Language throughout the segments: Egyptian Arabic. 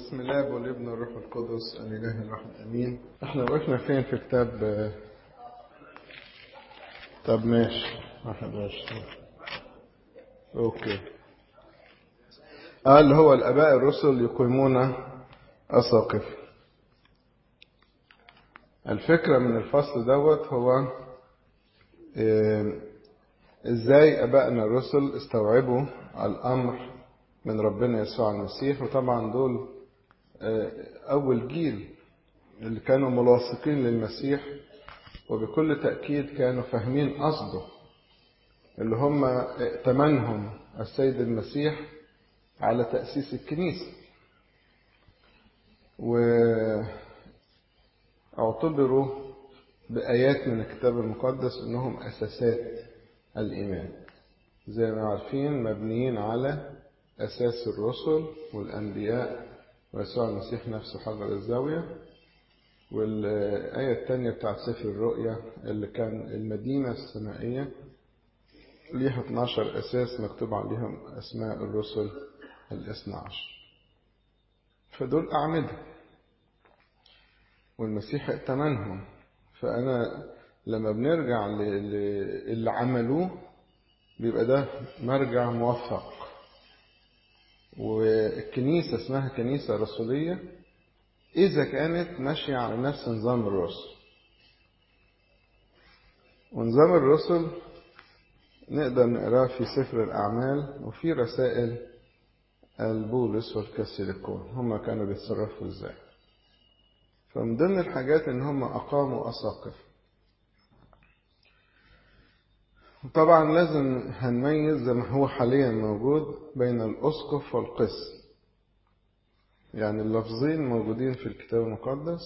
بسم الله والابن والروح القدس الاله الواحد امين احنا وقفنا فين في كتاب طب ماشي واحد وعشرين اوكي قال هو الاباء الرسل يقيمون اساقف الفكرة من الفصل دوت هو ازاي ابائنا الرسل استوعبوا الامر من ربنا يسوع المسيح وطبعا دول أول جيل اللي كانوا ملاصقين للمسيح وبكل تأكيد كانوا فاهمين قصده اللي هم ائتمنهم السيد المسيح على تأسيس الكنيسة واعتبروا بآيات من الكتاب المقدس أنهم أساسات الإيمان زي ما عارفين مبنيين على أساس الرسل والأنبياء ويسوع المسيح نفسه حجر الزاوية والآية الثانية بتاعت سفر الرؤيا اللي كان المدينة السمائية ليها 12 أساس مكتوب عليهم أسماء الرسل الاثنى عشر فدول أعمدة والمسيح ائتمنهم فأنا لما بنرجع للي عملوه بيبقى ده مرجع موفق والكنيسة اسمها كنيسة رسولية إذا كانت ماشية على نفس نظام الرسل ونظام الرسل نقدر نقراه في سفر الأعمال وفي رسائل البولس والكاسيليكون هما كانوا بيتصرفوا ازاي فمن ضمن الحاجات ان هم اقاموا اساقف طبعا لازم هنميز زي ما هو حاليا موجود بين الأسقف والقس يعني اللفظين موجودين في الكتاب المقدس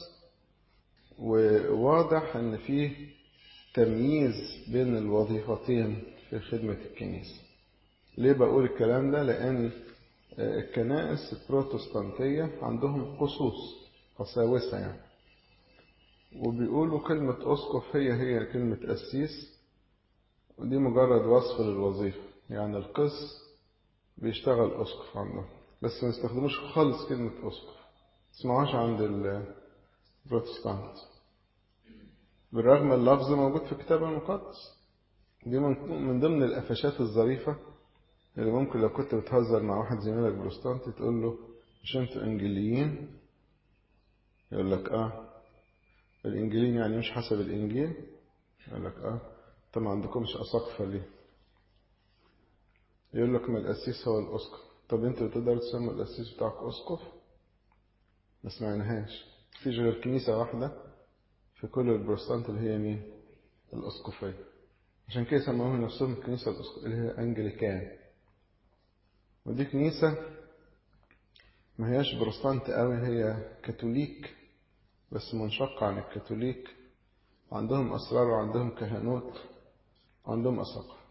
وواضح ان فيه تمييز بين الوظيفتين في خدمة الكنيسة ليه بقول الكلام ده لأن الكنائس البروتستانتية عندهم قصوص قساوسة يعني وبيقولوا كلمة أسقف هي هي كلمة قسيس ودي مجرد وصف للوظيفة يعني القس بيشتغل أسقف عندهم بس ما يستخدموش خالص كلمة أسقف تسمعوش عند البروتستانت بالرغم اللفظ موجود في الكتاب المقدس دي من ضمن القفشات الظريفة اللي ممكن لو كنت بتهزر مع واحد زميلك بروتستانتي تقول له مش انتوا انجيليين يقول لك اه الانجيليين يعني مش حسب الانجيل يقول لك اه طب ما عندكمش أساقفة ليه يقول لك ما القسيس هو الأسقف طب انتوا تقدروا تسموا القسيس بتاعك أسقف ما سمعناهاش مفيش غير كنيسة واحدة في كل البروتستانت اللي هي مين الأسقفية عشان كده سموها نفسهم الكنيسة الأسقفية اللي هي أنجليكان ودي كنيسة ما هياش بروتستانت قوي هي كاثوليك بس منشقة عن الكاثوليك عندهم أسرار وعندهم كهنوت عندهم أساقف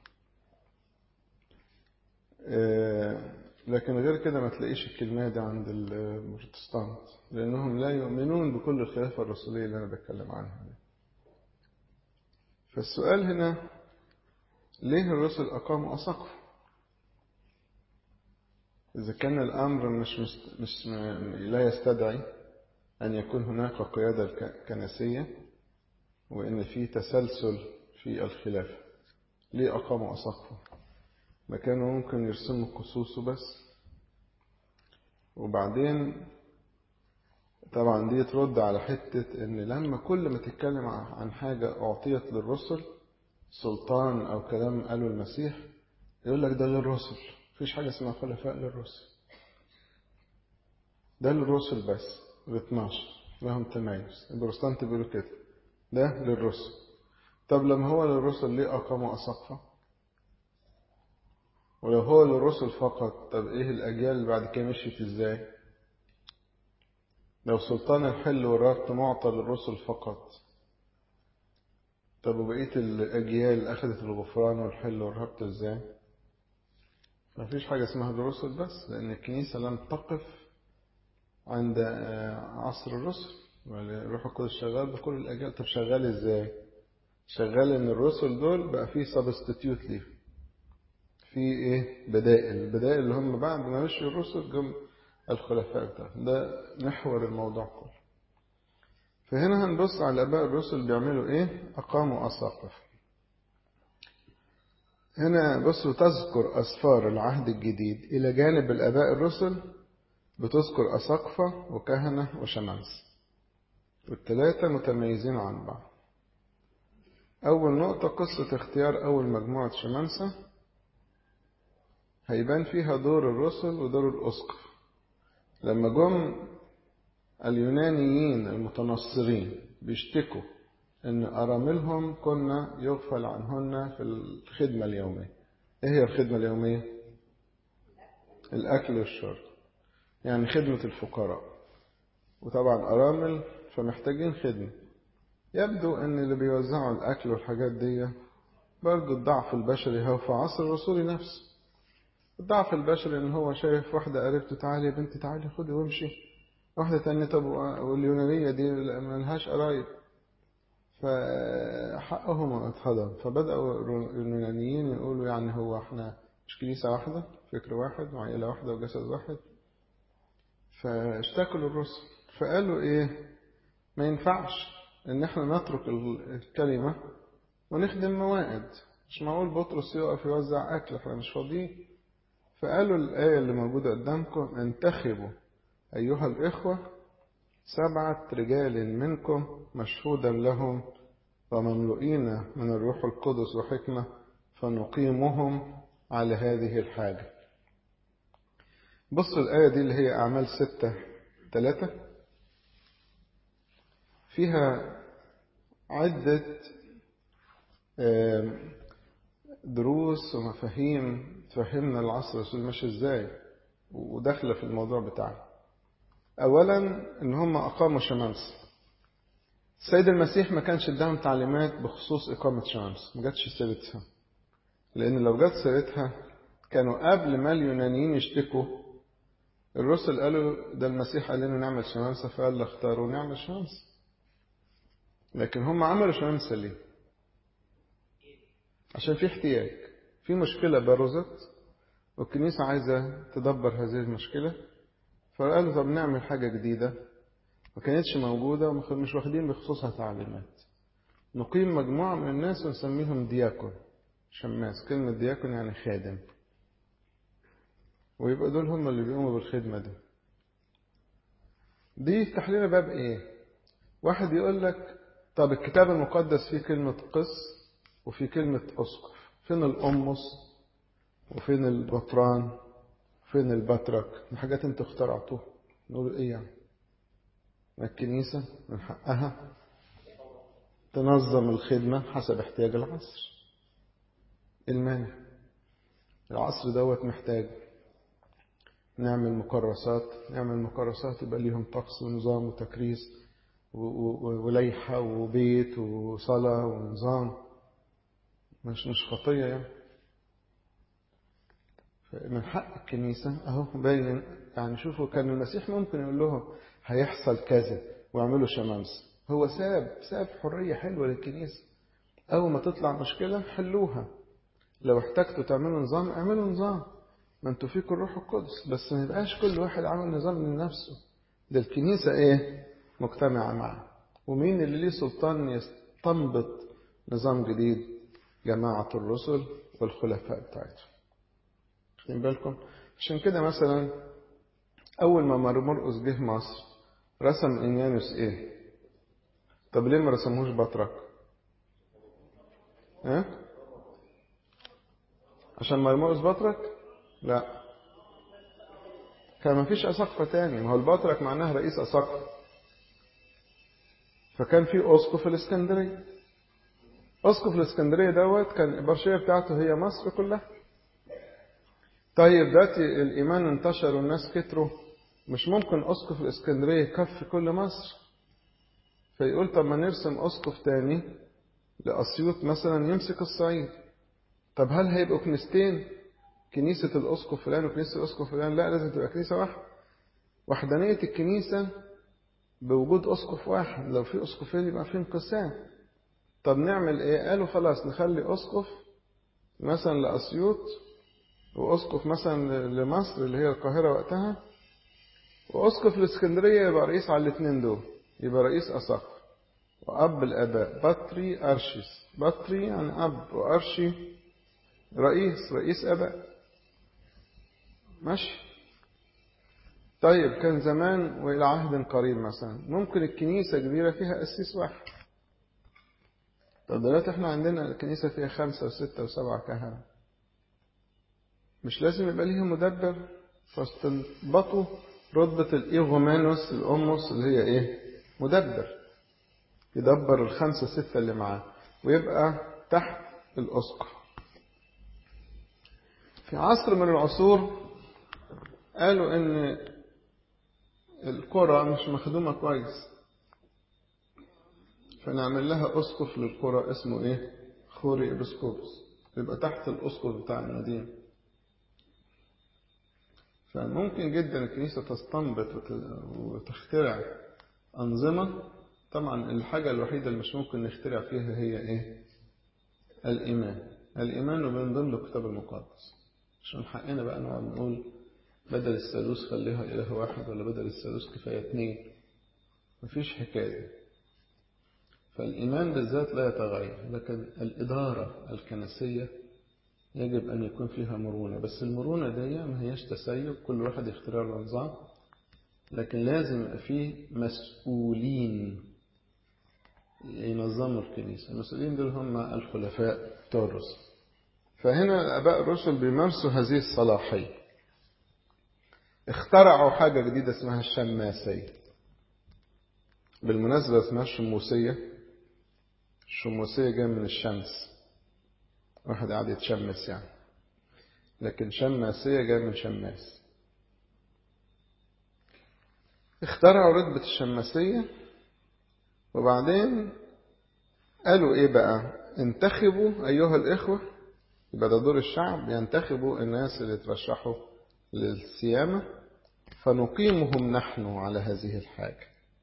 لكن غير كده ما تلاقيش الكلمة دي عند البروتستانت لأنهم لا يؤمنون بكل الخلافة الرسولية اللي أنا بتكلم عنها دي. فالسؤال هنا ليه الرسل أقاموا أساقف إذا كان الأمر مش, مش, مش لا يستدعي أن يكون هناك قيادة كنسية وإن في تسلسل في الخلافة ليه أقاموا أساقفة ما كانوا ممكن يرسموا قصوصه بس وبعدين طبعا دي ترد على حتة إن لما كل ما تتكلم عن حاجة أعطيت للرسل سلطان أو كلام قاله المسيح يقول لك ده للرسل مفيش حاجة اسمها خلفاء للرسل ده للرسل بس ال 12 لهم تميز البروتستانت بيقولوا كده ده للرسل طب لما هو للرسل ليه أقاموا أساقفة ولو هو للرسل فقط طب إيه الأجيال اللي بعد كده مشيت إزاي لو سلطان الحل والربط معطى للرسل فقط طب وبقية الأجيال أخذت الغفران والحل والربط إزاي مفيش حاجة اسمها للرسل بس لأن الكنيسة لم تقف عند عصر الرسل الروح القدس شغال بكل الأجيال طب شغال إزاي شغال إن الرسل دول بقى فيه سبستيتيوت ليه في إيه بدائل البدائل اللي هم بعد ما مشوا الرسل جم الخلفاء بتاعهم ده محور الموضوع كله فهنا هنبص على الآباء الرسل بيعملوا إيه أقاموا أساقف هنا بصوا تذكر أسفار العهد الجديد إلى جانب الآباء الرسل بتذكر أساقفة وكهنة وشمامسة والثلاثة متميزين عن بعض أول نقطة قصة اختيار أول مجموعة شمامسة هيبان فيها دور الرسل ودور الأسقف لما جم اليونانيين المتنصرين بيشتكوا إن أراملهم كنا يغفل عنهن في الخدمة اليومية إيه هي الخدمة اليومية؟ الأكل والشرب يعني خدمة الفقراء وطبعا أرامل فمحتاجين خدمة يبدو ان اللي بيوزعوا الاكل والحاجات دي برضه الضعف البشري هو في عصر الرسول نفسه الضعف البشري ان هو شايف واحدة قريبته تعالي يا بنتي تعالي خدي وامشي واحدة تانية طب واليونانية دي ملهاش قرايب فحقهم اتهضم فبدأوا اليونانيين يقولوا يعني هو احنا مش كنيسة واحدة فكر واحد وعائلة واحدة وجسد واحد فاشتكوا للرسل فقالوا ايه ما ينفعش ان احنا نترك الكلمة ونخدم موائد مش معقول بطرس يقف يوزع اكل احنا مش فاضيين فقالوا الآية اللي موجودة قدامكم انتخبوا أيها الإخوة سبعة رجال منكم مشهودا لهم ومملؤين من الروح القدس وحكمة فنقيمهم على هذه الحاجة بصوا الآية دي اللي هي أعمال ستة ثلاثة فيها عدة دروس ومفاهيم تفهمنا العصر الرسول ماشي ازاي وداخله في الموضوع بتاعنا اولا ان هم اقاموا شمامسه السيد المسيح ما كانش اداهم تعليمات بخصوص اقامه شمامسه ما جاتش سيرتها لان لو جت سيرتها كانوا قبل ما اليونانيين يشتكوا الرسل قالوا ده المسيح قال لنا نعمل شمامسه فقال اختاروا نعمل شمامسه لكن هم عملوا شمامسه ليه عشان في احتياج في مشكلة برزت والكنيسة عايزة تدبر هذه المشكلة فقالوا طب نعمل حاجة جديدة ما كانتش موجودة ومش واخدين بخصوصها تعليمات نقيم مجموعة من الناس ونسميهم دياكون شماس كلمة دياكون يعني خادم ويبقى دول هم اللي بيقوموا بالخدمة دي دي يفتح لنا باب ايه واحد يقول لك طب الكتاب المقدس فيه كلمة قس وفي كلمة أسقف فين الأمس وفين البطران فين البطرك دي حاجات انتوا اخترعتوها نقول ايه يعني ما الكنيسة من حقها تنظم الخدمة حسب احتياج العصر المانع العصر دوت محتاج نعمل مكرسات نعمل مكرسات يبقى ليهم طقس ونظام وتكريس وليحة وبيت وصلاة ونظام مش مش خطية يعني من حق الكنيسة أهو باين يعني شوفوا كان المسيح ممكن يقول لهم هيحصل كذا واعملوا شمامس هو ساب ساب حرية حلوة للكنيسة أول ما تطلع مشكلة حلوها لو احتجتوا تعملوا نظام اعملوا نظام ما انتوا فيكم الروح القدس بس ما يبقاش كل واحد عامل نظام لنفسه ده الكنيسة ايه مجتمعة معه ومين اللي ليه سلطان يستنبط نظام جديد جماعة الرسل والخلفاء بتاعتهم واخدين بالكم عشان كده مثلا أول ما مرقس جه مصر رسم إنيانوس إيه؟ طب ليه ما رسموش بطرك؟ ها؟ أه؟ عشان مرقس بطرك؟ لا كان ما فيش أساقفة تاني ما هو البطرك معناها رئيس أساقفة فكان في أسقف الإسكندرية أسقف الإسكندرية دوت كان البرشية بتاعته هي مصر كلها طيب دلوقتي الإيمان انتشر والناس كتروا مش ممكن أسقف الإسكندرية يكفي كل مصر فيقول طب ما نرسم أسقف تاني لأسيوط مثلا يمسك الصعيد طب هل هيبقوا كنيستين كنيسة الأسقف فلان وكنيسة الأسقف فلان لا لازم تبقى كنيسة واحدة وحدانية الكنيسة بوجود أسقف واحد لو في أسقفين يبقى في انقسام طب نعمل إيه قالوا خلاص نخلي أسقف مثلا لأسيوط وأسقف مثلا لمصر اللي هي القاهرة وقتها وأسقف الإسكندرية يبقى رئيس على الاثنين دول يبقى رئيس أساقفة وأب الآباء بطري أرشيس بطري يعني أب وأرشي رئيس رئيس آباء ماشي طيب كان زمان وإلى عهد قريب مثلا ممكن الكنيسة كبيرة فيها قسيس واحد طب دلوقتي احنا عندنا الكنيسة فيها خمسة وستة وسبعة كهنة مش لازم يبقى ليهم مدبر فاستنبطوا رتبة الإيغومانوس الأموس اللي هي إيه؟ مدبر يدبر الخمسة ستة اللي معاه ويبقى تحت الأسقف في عصر من العصور قالوا إن القرى مش مخدومة كويس فنعمل لها أسقف للقرى اسمه إيه؟ خوري إبسكوبس يبقى تحت الأسقف بتاع المدينة فممكن جدا الكنيسة تستنبط وتخترع أنظمة طبعا الحاجة الوحيدة اللي مش ممكن نخترع فيها هي إيه؟ الإيمان الإيمان ومن ضمن الكتاب المقدس عشان حقنا بقى نقعد نقول بدل الثالوث خليها إله واحد ولا بدل الثالوث كفاية اتنين مفيش حكاية فالإيمان بالذات لا يتغير لكن الإدارة الكنسية يجب أن يكون فيها مرونة بس المرونة دي ما هياش تسيب كل واحد يخترع له نظام لكن لازم يبقى فيه مسؤولين ينظموا الكنيسة المسؤولين دول هم الخلفاء بتوع الرسل فهنا الآباء الرسل بيمارسوا هذه الصلاحية اخترعوا حاجة جديدة اسمها الشماسية بالمناسبة اسمها الشموسية الشموسية جاية من الشمس واحد قاعد يتشمس يعني لكن شماسية جاية من شماس اخترعوا رتبة الشماسية وبعدين قالوا ايه بقى انتخبوا ايها الاخوة يبقى ده دور الشعب ينتخبوا الناس اللي ترشحوا للسيامة فنقيمهم نحن على هذه الحاجة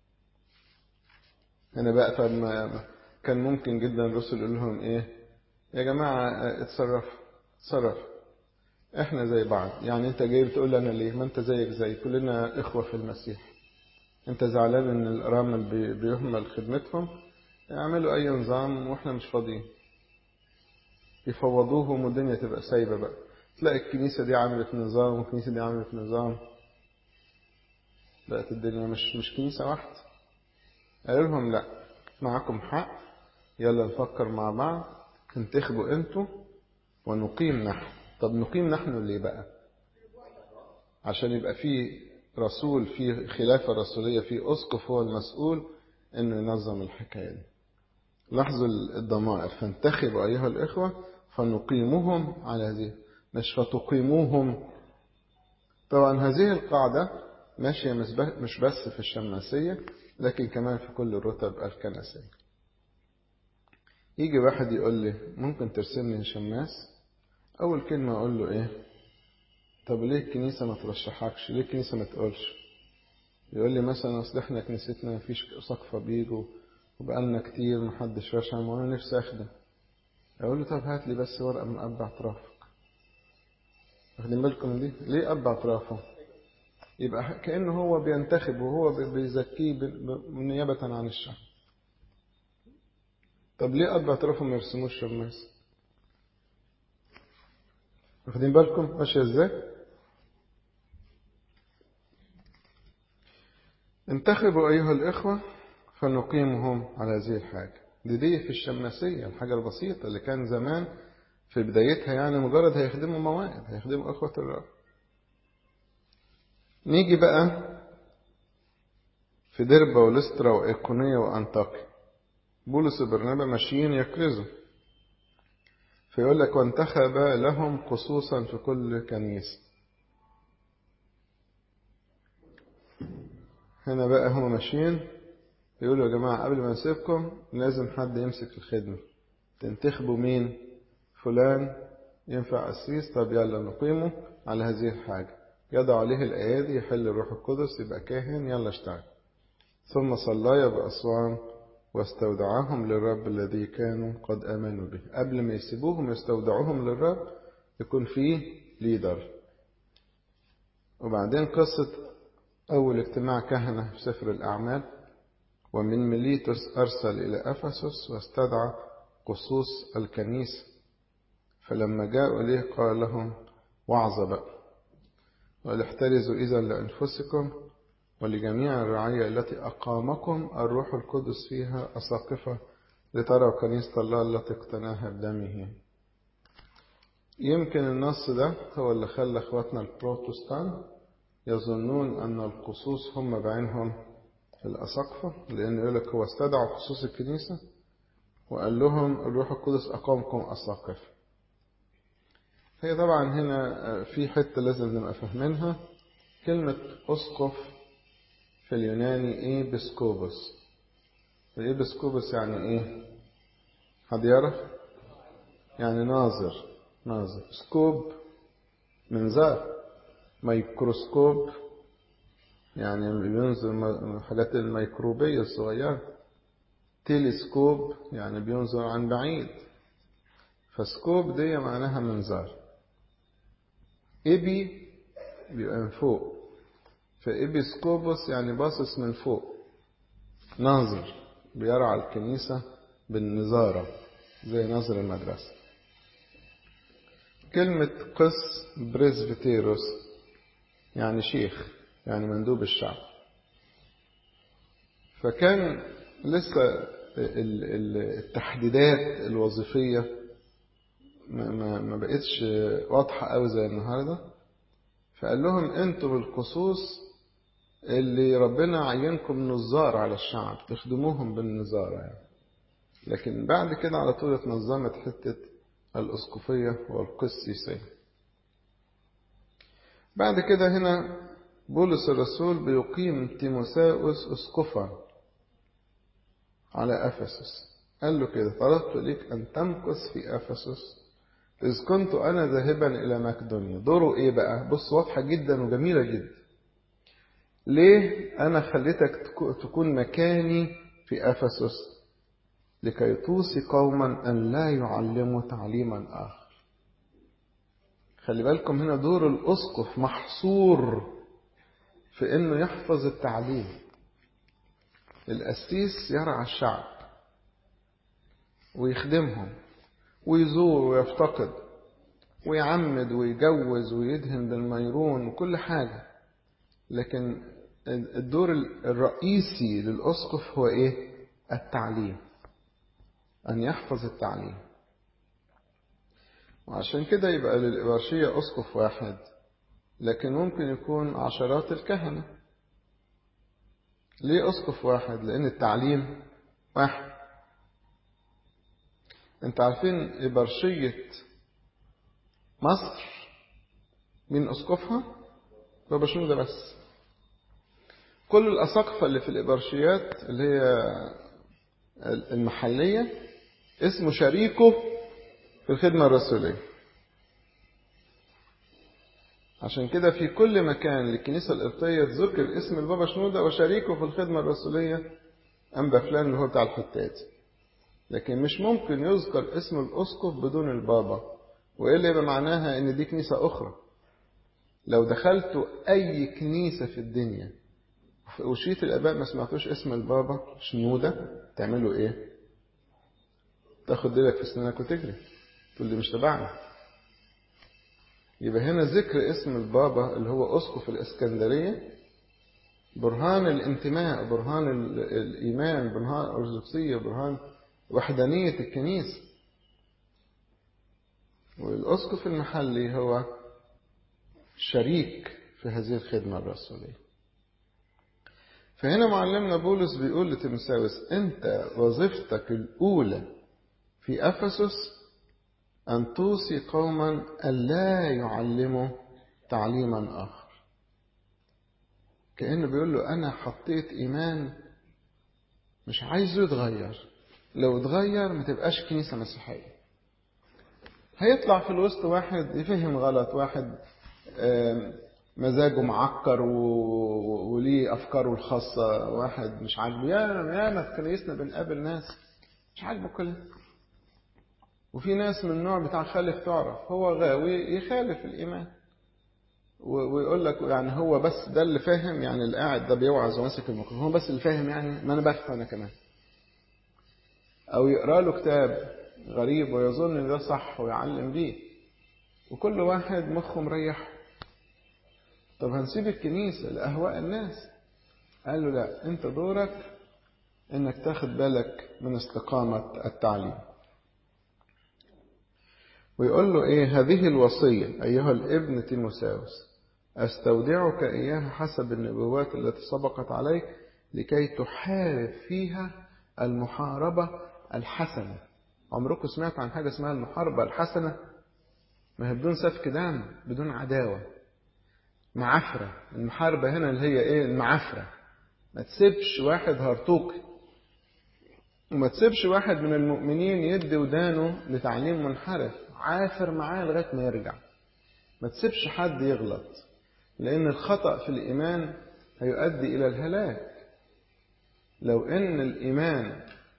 هنا بقى فما كان ممكن جدا الرسل يقول لهم ايه يا جماعة اتصرفوا اتصرفوا احنا زي بعض يعني انت جاي بتقول لي انا ليه ما انت زيك زي كلنا اخوة في المسيح انت زعلان ان الارامل بيهمل خدمتهم يعملوا اي نظام واحنا مش فاضيين يفوضوهم والدنيا تبقى سايبة بقى تلاقي الكنيسة دي عملت نظام والكنيسة دي عملت نظام بقت الدنيا مش مش كنيسة واحدة قالوا لهم لا معاكم حق يلا نفكر مع بعض تنتخبوا انتوا ونقيم نحن طب نقيم نحن ليه بقى عشان يبقى في رسول في خلافة رسولية في أسقف هو المسؤول إنه ينظم الحكاية دي لاحظوا الضمائر فانتخبوا أيها الإخوة فنقيمهم على هذه مش فتقيموهم طبعا هذه القاعدة ماشية مش بس في الشماسية لكن كمان في كل الرتب الكنسية يجي واحد يقول لي ممكن ترسمني شماس أول كلمة أقول له إيه طب ليه الكنيسة ما ترشحكش ليه الكنيسة ما تقولش يقول لي مثلا أصل إحنا كنيستنا مفيش سقفة بيجوا وبقالنا كتير محدش رشم وأنا نفسي أخدم أقول له طب هات لي بس ورقة من أب اعترافك واخدين بالكم من دي ليه أب اعترافه يبقى كأنه هو بينتخب وهو بيزكيه نيابة عن الشعب طب ليه أب اعترافه ما يرسموش شماس واخدين بالكم ماشية ازاي انتخبوا أيها الإخوة فنقيمهم على هذه الحاجة دي دي في الشماسية الحاجة البسيطة اللي كان زمان في بدايتها يعني مجرد هيخدموا موائد هيخدموا إخوة الرب نيجي بقى في دربة ولسترا وإيقونية وأنطاكيا بولس وبرنابا ماشيين يكرزوا فيقول لك وانتخب لهم خصوصا في كل كنيسة هنا بقى هم ماشيين يقولوا يا جماعة قبل ما نسيبكم لازم حد يمسك الخدمة تنتخبوا مين فلان ينفع أسيس طب يلا نقيمه على هذه الحاجة يضع عليه الأيادي يحل الروح القدس يبقى كاهن يلا اشتغل ثم صلى بأسوان واستودعهم للرب الذي كانوا قد آمنوا به قبل ما يسيبوهم يستودعوهم للرب يكون فيه ليدر وبعدين قصة أول اجتماع كهنة في سفر الأعمال ومن ميليتوس أرسل إلى أفسس واستدعى قصوص الكنيسة فلما جاءوا إليه قال لهم وعظ بقى ولاحترزوا إذا لأنفسكم ولجميع الرعية التي أقامكم الروح القدس فيها أساقفة لتروا كنيسة الله التي اقتناها بدمه يمكن النص ده هو اللي خلى اخواتنا البروتستان يظنون أن القصوص هم بعينهم الأساقفة لأن يقول لك هو استدعى قصوص الكنيسة وقال لهم الروح القدس أقامكم أساقفة هي طبعا هنا في حتة لازم نبقى فاهمينها كلمة أسقف في اليوناني إيه بسكوبس وإيه بسكوبس يعني إيه حد يعرف يعني ناظر ناظر سكوب منظار ميكروسكوب يعني بينظر الحاجات الميكروبية الصغيرة تيليسكوب يعني بينظر عن بعيد فسكوب دي معناها منظار إبي بيبقى من فوق فإبيسكوبوس يعني باصص من فوق ناظر بيرعى الكنيسة بالنظارة زي ناظر المدرسة كلمة قس بريسبيتيروس يعني شيخ يعني مندوب الشعب فكان لسه التحديدات الوظيفية ما, ما بقتش واضحة قوي زي النهاردة فقال لهم انتوا بالخصوص اللي ربنا عينكم نظار على الشعب تخدموهم بالنظارة يعني. لكن بعد كده على طول اتنظمت حتة الأسقفية والقسيسية بعد كده هنا بولس الرسول بيقيم تيموساوس أسقفا على أفسس قال له كده طلبت لك أن تمكث في أفسس إذ كنت أنا ذاهبا إلى مقدونيا دوره إيه بقى بص واضحة جدا وجميلة جدا ليه أنا خليتك تكون مكاني في أفسس لكي توصي قوما أن لا يعلموا تعليما آخر خلي بالكم هنا دور الأسقف محصور في أنه يحفظ التعليم القسيس يرعى الشعب ويخدمهم ويزور ويفتقد ويعمد ويجوز ويدهن بالميرون وكل حاجة لكن الدور الرئيسي للأسقف هو إيه؟ التعليم أن يحفظ التعليم وعشان كده يبقى للإبرشية أسقف واحد لكن ممكن يكون عشرات الكهنة ليه أسقف واحد؟ لأن التعليم واحد انت عارفين إبرشية مصر مين أسقفها؟ بابا شنودة بس كل الأساقفة اللي في الإبرشيات اللي هي المحلية اسمه شريكه في الخدمة الرسولية عشان كده في كل مكان للكنيسة القبطية تذكر اسم البابا شنودة وشريكه في الخدمة الرسولية أنبا فلان اللي هو بتاع الحتات لكن مش ممكن يذكر اسم الأسقف بدون البابا وإلا يبقى معناها إن دي كنيسة أخرى لو دخلتوا أي كنيسة في الدنيا في أوشية الآباء ما سمعتوش اسم البابا شنودة تعملوا إيه؟ تاخد ديلك في سنانك وتجري تقول لي مش تبعنا يبقى هنا ذكر اسم البابا اللي هو أسقف الإسكندرية برهان الانتماء برهان الإيمان برهان الأرثوذكسية برهان وحدانية الكنيسة والأسقف المحلي هو شريك في هذه الخدمة الرسولية فهنا معلمنا بولس بيقول لتيموساوس أنت وظيفتك الأولى في أفسس أن توصي قوما ألا يعلموا تعليما آخر كأنه بيقول له أنا حطيت إيمان مش عايزه يتغير لو اتغير ما تبقاش كنيسة مسيحية هيطلع في الوسط واحد يفهم غلط واحد مزاجه معكر وليه أفكاره الخاصة واحد مش عاجبه يا ياما في كنيسنا بنقابل ناس مش عاجبه كل وفي ناس من النوع بتاع خالف تعرف هو غاوي يخالف الإيمان ويقول لك يعني هو بس ده اللي فاهم يعني اللي قاعد ده بيوعظ وماسك الميكروفون هو بس اللي فاهم يعني ما انا بفهم انا كمان او يقرا له كتاب غريب ويظن ان ده صح ويعلم بيه وكل واحد مخه مريح طب هنسيب الكنيسة لأهواء الناس قال له لا انت دورك انك تاخد بالك من استقامة التعليم ويقول له ايه هذه الوصية ايها الابن تيموساوس استودعك اياها حسب النبوات التي سبقت عليك لكي تحارب فيها المحاربة الحسنة عمركم سمعت عن حاجة اسمها المحاربة الحسنة ما هي بدون سفك دم بدون عداوة معفرة المحاربة هنا اللي هي ايه المعفرة ما تسيبش واحد هرطوقي وما تسيبش واحد من المؤمنين يدي ودانه لتعليم منحرف عافر معاه لغاية ما يرجع ما تسيبش حد يغلط لأن الخطأ في الإيمان هيؤدي إلى الهلاك لو إن الإيمان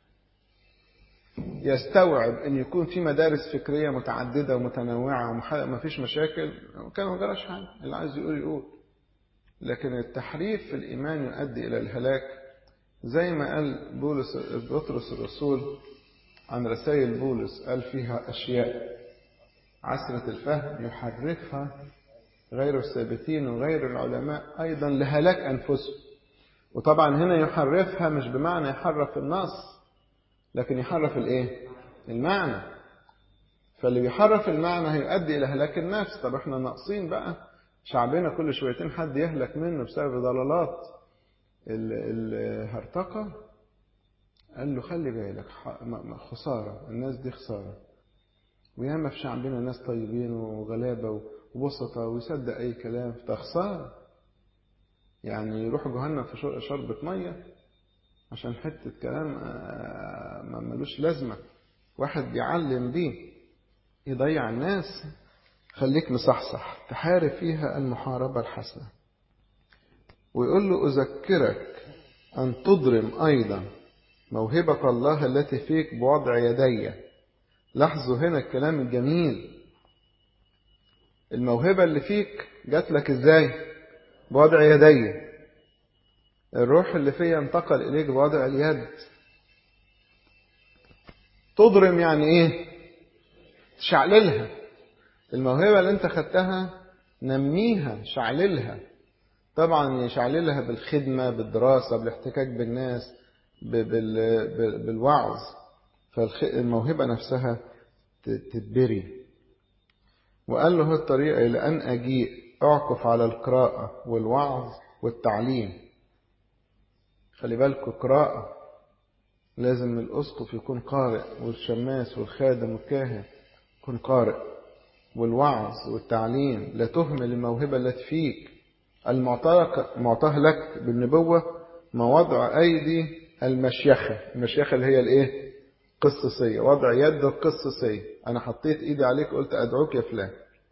يستوعب أن يكون في مدارس فكرية متعددة ومتنوعة وما فيش مشاكل كان ما جراش حاجة اللي عايز يقول يقول لكن التحريف في الإيمان يؤدي إلى الهلاك زي ما قال بولس بطرس الرسول عن رسائل بولس قال فيها أشياء عسرة الفهم يحرفها غير الثابتين وغير العلماء أيضا لهلاك أنفسهم وطبعا هنا يحرفها مش بمعنى يحرف النص لكن يحرف الايه المعنى فاللي بيحرف المعنى هيؤدي الى هلاك النفس طب احنا ناقصين بقى شعبنا كل شويتين حد يهلك منه بسبب ضلالات الهرطقة قال له خلي بالك خسارة الناس دي خسارة وياما في شعبنا ناس طيبين وغلابة وبسطة ويصدق أي كلام ده خسارة يعني يروح جهنم في شربة مية عشان حتة كلام ما ملوش لازمة واحد بيعلم بيه يضيع الناس خليك مصحصح تحارب فيها المحاربة الحسنة ويقول له أذكرك أن تضرم أيضا موهبة الله التي فيك بوضع يدي لاحظوا هنا الكلام الجميل الموهبة اللي فيك جات لك ازاي بوضع يدي الروح اللي فيا انتقل إليك بوضع اليد تضرم يعني ايه تشعللها الموهبة اللي انت خدتها نميها شعللها طبعا يشعللها بالخدمة بالدراسة بالاحتكاك بالناس بالوعظ فالموهبة نفسها تتبري وقال له الطريقة إلى أن أجيء أعكف على القراءة والوعظ والتعليم خلي بالكوا قراءة لازم الأسقف يكون قارئ والشماس والخادم والكاهن يكون قارئ والوعظ والتعليم لا تهمل الموهبة التي فيك المعطاه لك بالنبوة مواضع أيدي المشيخة المشيخة اللي هي الإيه قصصية وضع يد القصصية أنا حطيت إيدي عليك قلت أدعوك يا فلان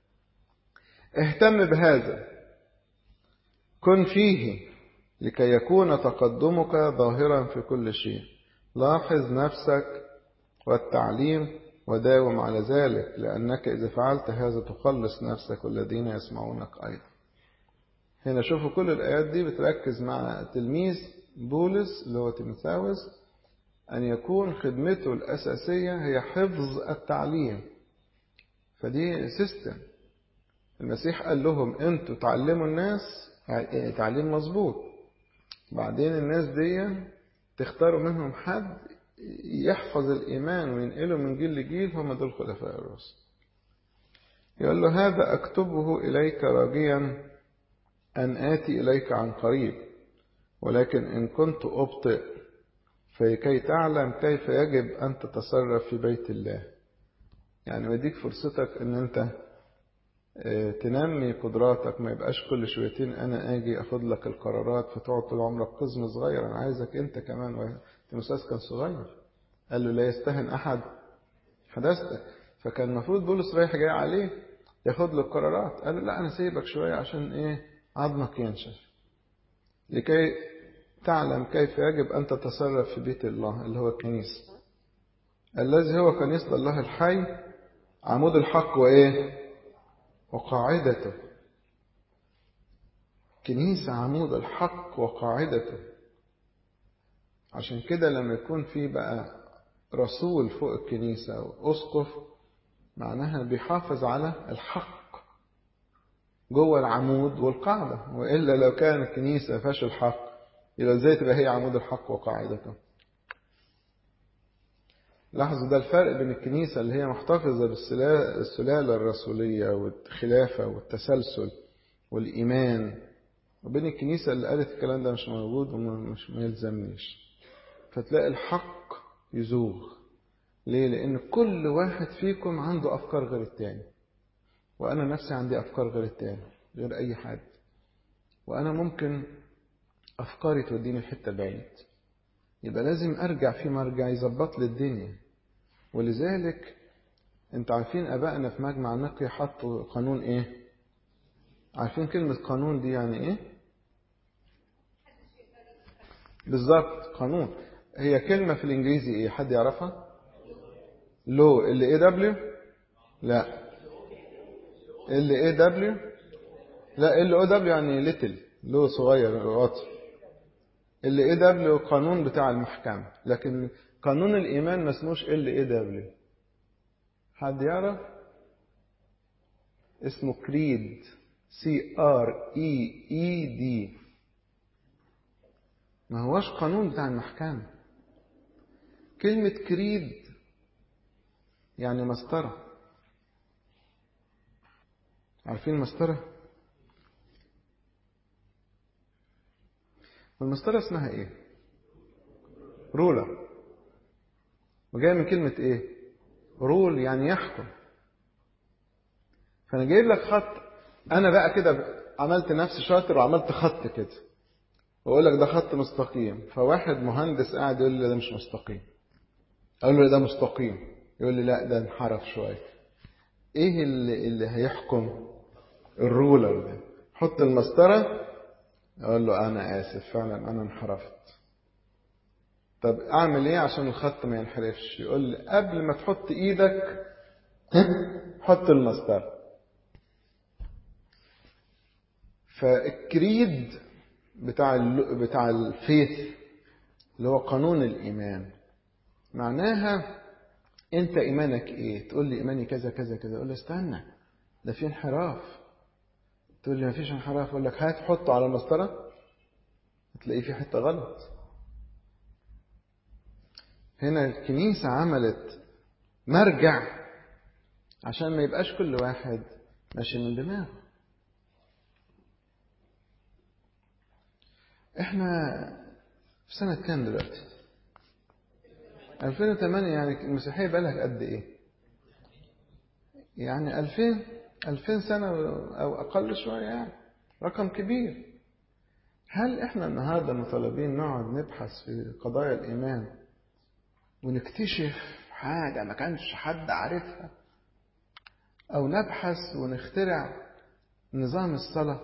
اهتم بهذا كن فيه لكي يكون تقدمك ظاهرا في كل شيء لاحظ نفسك والتعليم وداوم على ذلك لأنك إذا فعلت هذا تخلص نفسك والذين يسمعونك أيضا هنا شوفوا كل الآيات دي بتركز مع تلميذ بولس اللي هو تيموثاوس أن يكون خدمته الأساسية هي حفظ التعليم فدي سيستم المسيح قال لهم انتوا تعلموا الناس تعليم مظبوط بعدين الناس دي تختاروا منهم حد يحفظ الإيمان وينقله من جيل لجيل هم دول خلفاء الرسل يقول له هذا أكتبه إليك راجيا أن آتي إليك عن قريب ولكن إن كنت أبطئ فكي تعلم كيف يجب أن تتصرف في بيت الله يعني بديك فرصتك أن أنت تنمي قدراتك ما يبقاش كل شويتين أنا أجي أخد لك القرارات فتقعد طول عمرك قزم صغير أنا عايزك أنت كمان تيموثاوس كان صغير قال له لا يستهن أحد حدثتك فكان المفروض بولس رايح جاي عليه ياخد له القرارات قال له لا أنا سيبك شوية عشان إيه عظمك ينشف لكي تعلم كيف يجب أن تتصرف في بيت الله اللي هو الكنيسة الذي هو كنيسة الله الحي عمود الحق وإيه وقاعدته كنيسة عمود الحق وقاعدته عشان كده لما يكون في بقى رسول فوق الكنيسة أو أسقف معناها بيحافظ على الحق جوه العمود والقاعدة وإلا لو كان الكنيسة فيهاش الحق يبقى ازاي تبقى هي عمود الحق وقاعدته لاحظوا ده الفرق بين الكنيسة اللي هي محتفظة بالسلالة الرسولية والخلافة والتسلسل والإيمان وبين الكنيسة اللي قالت الكلام ده مش موجود ومش ما يلزمنيش فتلاقي الحق يزوغ ليه؟ لأن كل واحد فيكم عنده أفكار غير التاني وأنا نفسي عندي أفكار غير التاني غير أي حد وأنا ممكن أفكاري توديني في حتة بعيد يبقى لازم أرجع في مرجع يظبط لي الدنيا ولذلك أنت عارفين أبائنا في مجمع نقي حطوا قانون إيه؟ عارفين كلمة قانون دي يعني إيه؟ بالظبط قانون هي كلمة في الإنجليزي إيه؟ حد يعرفها؟ لو ال اي دبليو؟ لا ال اي دبليو؟ لا ال او دبليو يعني ليتل لو صغير واطي ال اي دبليو قانون بتاع المحكمة لكن قانون الإيمان ما اسموش ال اي دبليو حد يعرف؟ اسمه كريد سي ار اي اي دي ما هوش قانون بتاع المحكمة كلمة كريد يعني مسطرة عارفين مسطرة؟ والمسطرة اسمها ايه؟ رولر وجاية من كلمة ايه؟ رول يعني يحكم فأنا جايب لك خط أنا بقى كده عملت نفسي شاطر وعملت خط كده وأقول لك ده خط مستقيم فواحد مهندس قاعد يقول لي ده مش مستقيم أقول له ده مستقيم يقول لي لا ده انحرف شوية إيه اللي, اللي هيحكم الرولر ده حط المسطرة أقول له أنا آسف فعلا أنا انحرفت طب أعمل إيه عشان الخط ما ينحرفش يقول لي قبل ما تحط إيدك حط المسطرة فالكريد بتاع بتاع الفيث اللي هو قانون الإيمان معناها أنت إيمانك إيه؟ تقول لي إيماني كذا كذا كذا أقول له استنى ده في انحراف تقول لي ما فيش انحراف أقول لك هات حطه على المسطرة هتلاقيه في حتة غلط هنا الكنيسة عملت مرجع عشان ما يبقاش كل واحد ماشي من دماغه احنا في سنة كام دلوقتي 2008 يعني المسيحية بقى لها قد ايه يعني 2000 2000 سنة او اقل شوية يعني رقم كبير هل احنا النهاردة مطالبين نقعد نبحث في قضايا الايمان ونكتشف حاجة ما كانش حد عارفها او نبحث ونخترع نظام الصلاه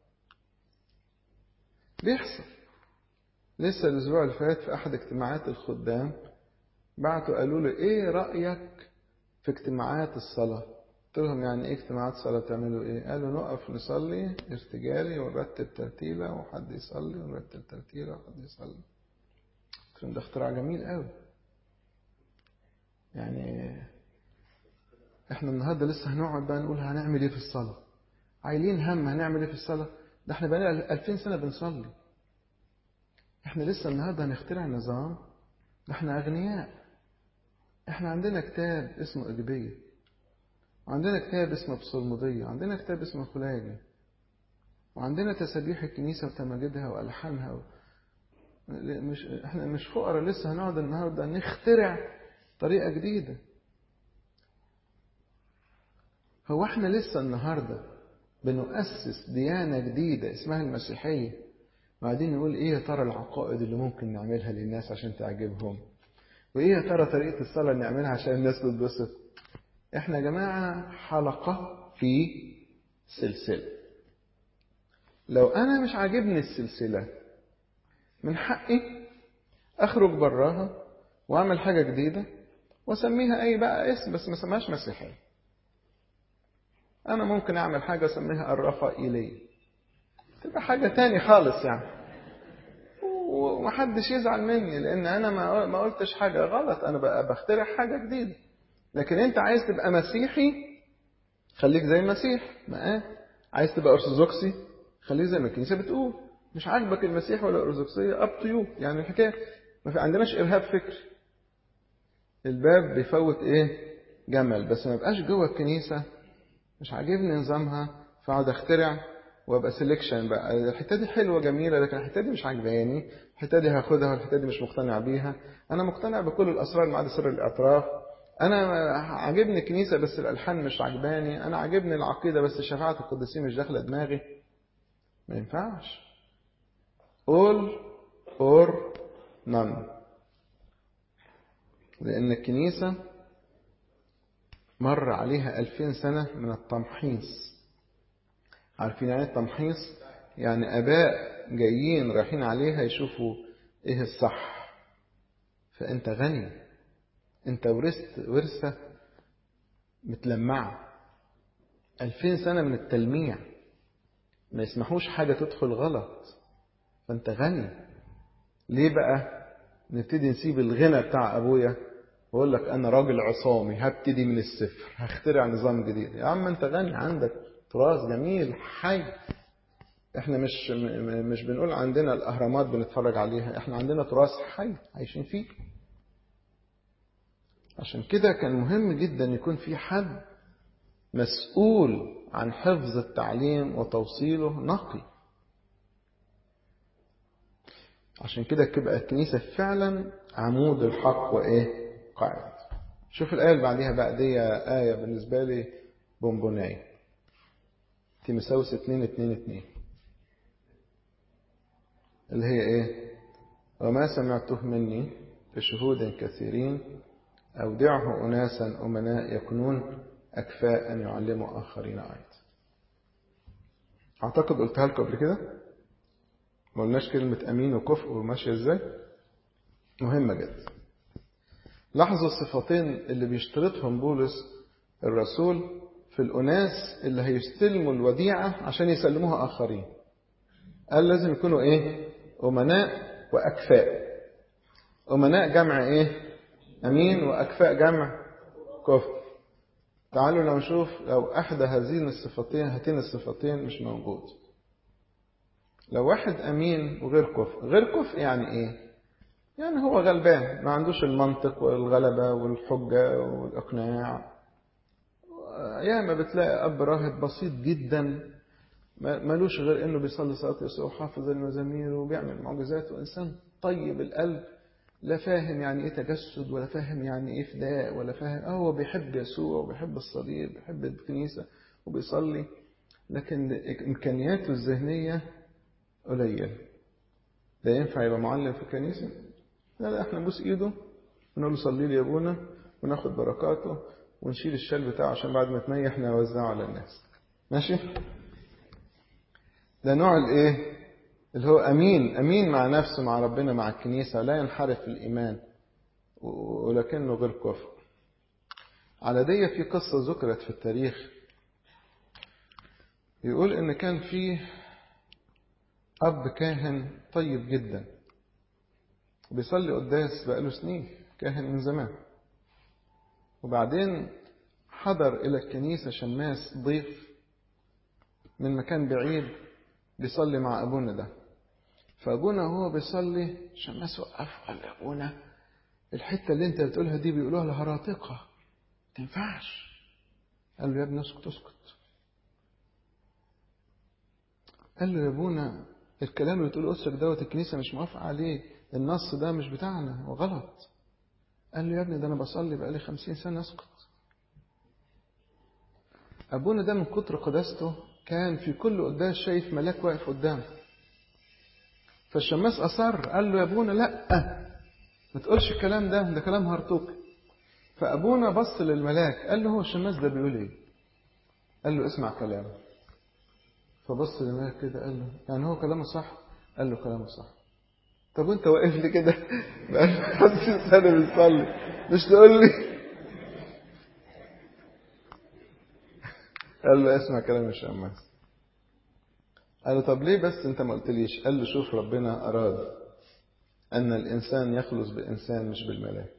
بيحصل لسه الأسبوع اللي فات في أحد اجتماعات الخدام بعتوا قالوا لي إيه رأيك في اجتماعات الصلاة؟ قلت لهم يعني إيه اجتماعات صلاة تعملوا إيه؟ قالوا نقف نصلي ارتجالي ونرتب ترتيلة وحد يصلي ونرتب ترتيلة وحد يصلي. قلت لهم ده اختراع جميل قوي. يعني احنا النهارده لسه هنقعد بقى نقول هنعمل ايه في الصلاة. عايلين هم هنعمل ايه في الصلاة؟ ده احنا بقالنا 2000 سنة بنصلي. احنا لسه النهارده هنخترع نظام ده احنا اغنياء. احنا عندنا كتاب اسمه إيجابية. وعندنا كتاب اسمه بصلمودية، وعندنا كتاب اسمه خلاجي. وعندنا تسابيح الكنيسة وتماجدها وألحانها و... مش احنا مش فقراء لسه هنقعد النهارده نخترع طريقة جديدة. هو احنا لسه النهارده بنؤسس ديانة جديدة اسمها المسيحية وبعدين نقول ايه يا ترى العقائد اللي ممكن نعملها للناس عشان تعجبهم وايه يا ترى طريقة الصلاة اللي نعملها عشان الناس تتبسط احنا يا جماعة حلقة في سلسلة لو انا مش عاجبني السلسلة من حقي اخرج براها واعمل حاجة جديدة واسميها اي بقى اسم بس ما اسمهاش مسيحية أنا ممكن أعمل حاجة أسميها الرفائيلية تبقى حاجة تاني خالص يعني ومحدش يزعل مني لان انا ما ما قلتش حاجه غلط انا بقى بخترع حاجه جديده لكن انت عايز تبقى مسيحي خليك زي المسيح ما آه. عايز تبقى ارثوذكسي خليك زي ما الكنيسه بتقول مش عاجبك المسيح ولا الارثوذكسيه اب تو يو يعني الحكايه ما في عندناش ارهاب فكري الباب بيفوت ايه جمل بس ما بقاش جوه الكنيسه مش عاجبني نظامها فاقعد اخترع وابقى سelection بقى الحته دي حلوه جميله لكن الحته دي مش عاجباني الحته دي هاخدها والحته دي مش مقتنع بيها انا مقتنع بكل الاسرار ما عدا سر الاعتراف انا عاجبني الكنيسه بس الالحان مش عجباني انا عاجبني العقيده بس شفاعه القديسين مش داخله دماغي ما ينفعش all or none لأن الكنيسة مر عليها ألفين سنة من التمحيص عارفين يعني التمحيص يعني آباء جايين رايحين عليها يشوفوا إيه الصح فأنت غني أنت ورثت ورثة متلمعة ألفين سنة من التلميع ما يسمحوش حاجة تدخل غلط فأنت غني ليه بقى نبتدي نسيب الغنى بتاع أبويا وأقول لك أنا راجل عصامي هبتدي من الصفر هخترع نظام جديد يا عم أنت غني عندك تراث جميل حي احنا مش مش بنقول عندنا الاهرامات بنتفرج عليها احنا عندنا تراث حي عايشين فيه عشان كده كان مهم جدا يكون في حد مسؤول عن حفظ التعليم وتوصيله نقي عشان كده تبقى الكنيسة فعلا عمود الحق وإيه قاعد شوف الآية اللي بعديها بقى دي آية بالنسبة لي بونبوناية تيمساوس 2 2 2 اللي هي إيه وما سمعته مني بشهود كثيرين أودعه أناسا أمناء يكونون أكفاء أن يعلموا آخرين أيضا أعتقد قلتها لكم قبل كده ما قلناش كلمة أمين وكفء وماشية إزاي مهمة جدا لاحظوا الصفتين اللي بيشترطهم بولس الرسول في الأناس اللي هيستلموا الوديعة عشان يسلموها آخرين قال لازم يكونوا إيه أمناء وأكفاء أمناء جمع إيه أمين وأكفاء جمع كفء تعالوا لو نشوف لو أحدى هذين الصفتين هاتين الصفتين مش موجود لو واحد أمين وغير كفء غير كفء يعني إيه يعني هو غلبان ما عندوش المنطق والغلبة والحجة والإقناع ياما بتلاقي أب راهب بسيط جدا ملوش غير إنه بيصلي صلاة يسوع وحافظ المزامير وبيعمل معجزات وإنسان طيب القلب لا فاهم يعني إيه تجسد ولا فاهم يعني إيه فداء ولا فاهم هو بيحب يسوع وبيحب الصليب بيحب الكنيسة وبيصلي لكن إمكانياته الذهنية قليل ده ينفع يبقى معلم في الكنيسة لا لا احنا نبوس ايده ونقول له صلي لي يا ابونا وناخد بركاته ونشيل الشال بتاعه عشان بعد ما تنيح نوزعه على الناس ماشي ده نوع الايه اللي هو امين امين مع نفسه مع ربنا مع الكنيسه لا ينحرف في الايمان ولكنه غير كفر على دي في قصه ذكرت في التاريخ يقول ان كان في اب كاهن طيب جدا بيصلي قداس بقاله سنين كاهن من زمان وبعدين حضر إلى الكنيسة شماس ضيف من مكان بعيد بيصلي مع أبونا ده فأبونا وهو بيصلي شماس وقف قال يا أبونا الحتة اللي أنت بتقولها دي بيقولوها الهراطقة تنفعش قال له يا ابني اسكت اسكت قال له يا ابونا الكلام اللي بتقول أسرك دوت الكنيسة مش موافقة عليه النص ده مش بتاعنا وغلط قال له يا ابني ده أنا بصلي بقالي خمسين سنة اسكت أبونا ده من كتر قداسته كان في كل قداس شايف ملاك واقف قدامه فالشماس أصر قال له يا أبونا لأ ما تقولش الكلام ده ده كلام هرطوقي فأبونا بص للملاك قال له هو الشماس ده بيقول إيه قال له اسمع كلامه فبص للملاك كده قال له يعني هو كلامه صح قال له كلامه صح طب وانت واقف لي كده بقالك 50 سنه بتصلي مش تقول لي قال له اسمع كلام الشماس قال له طب ليه بس انت ما قلتليش قال له شوف ربنا أراد أن الإنسان يخلص بإنسان مش بالملاك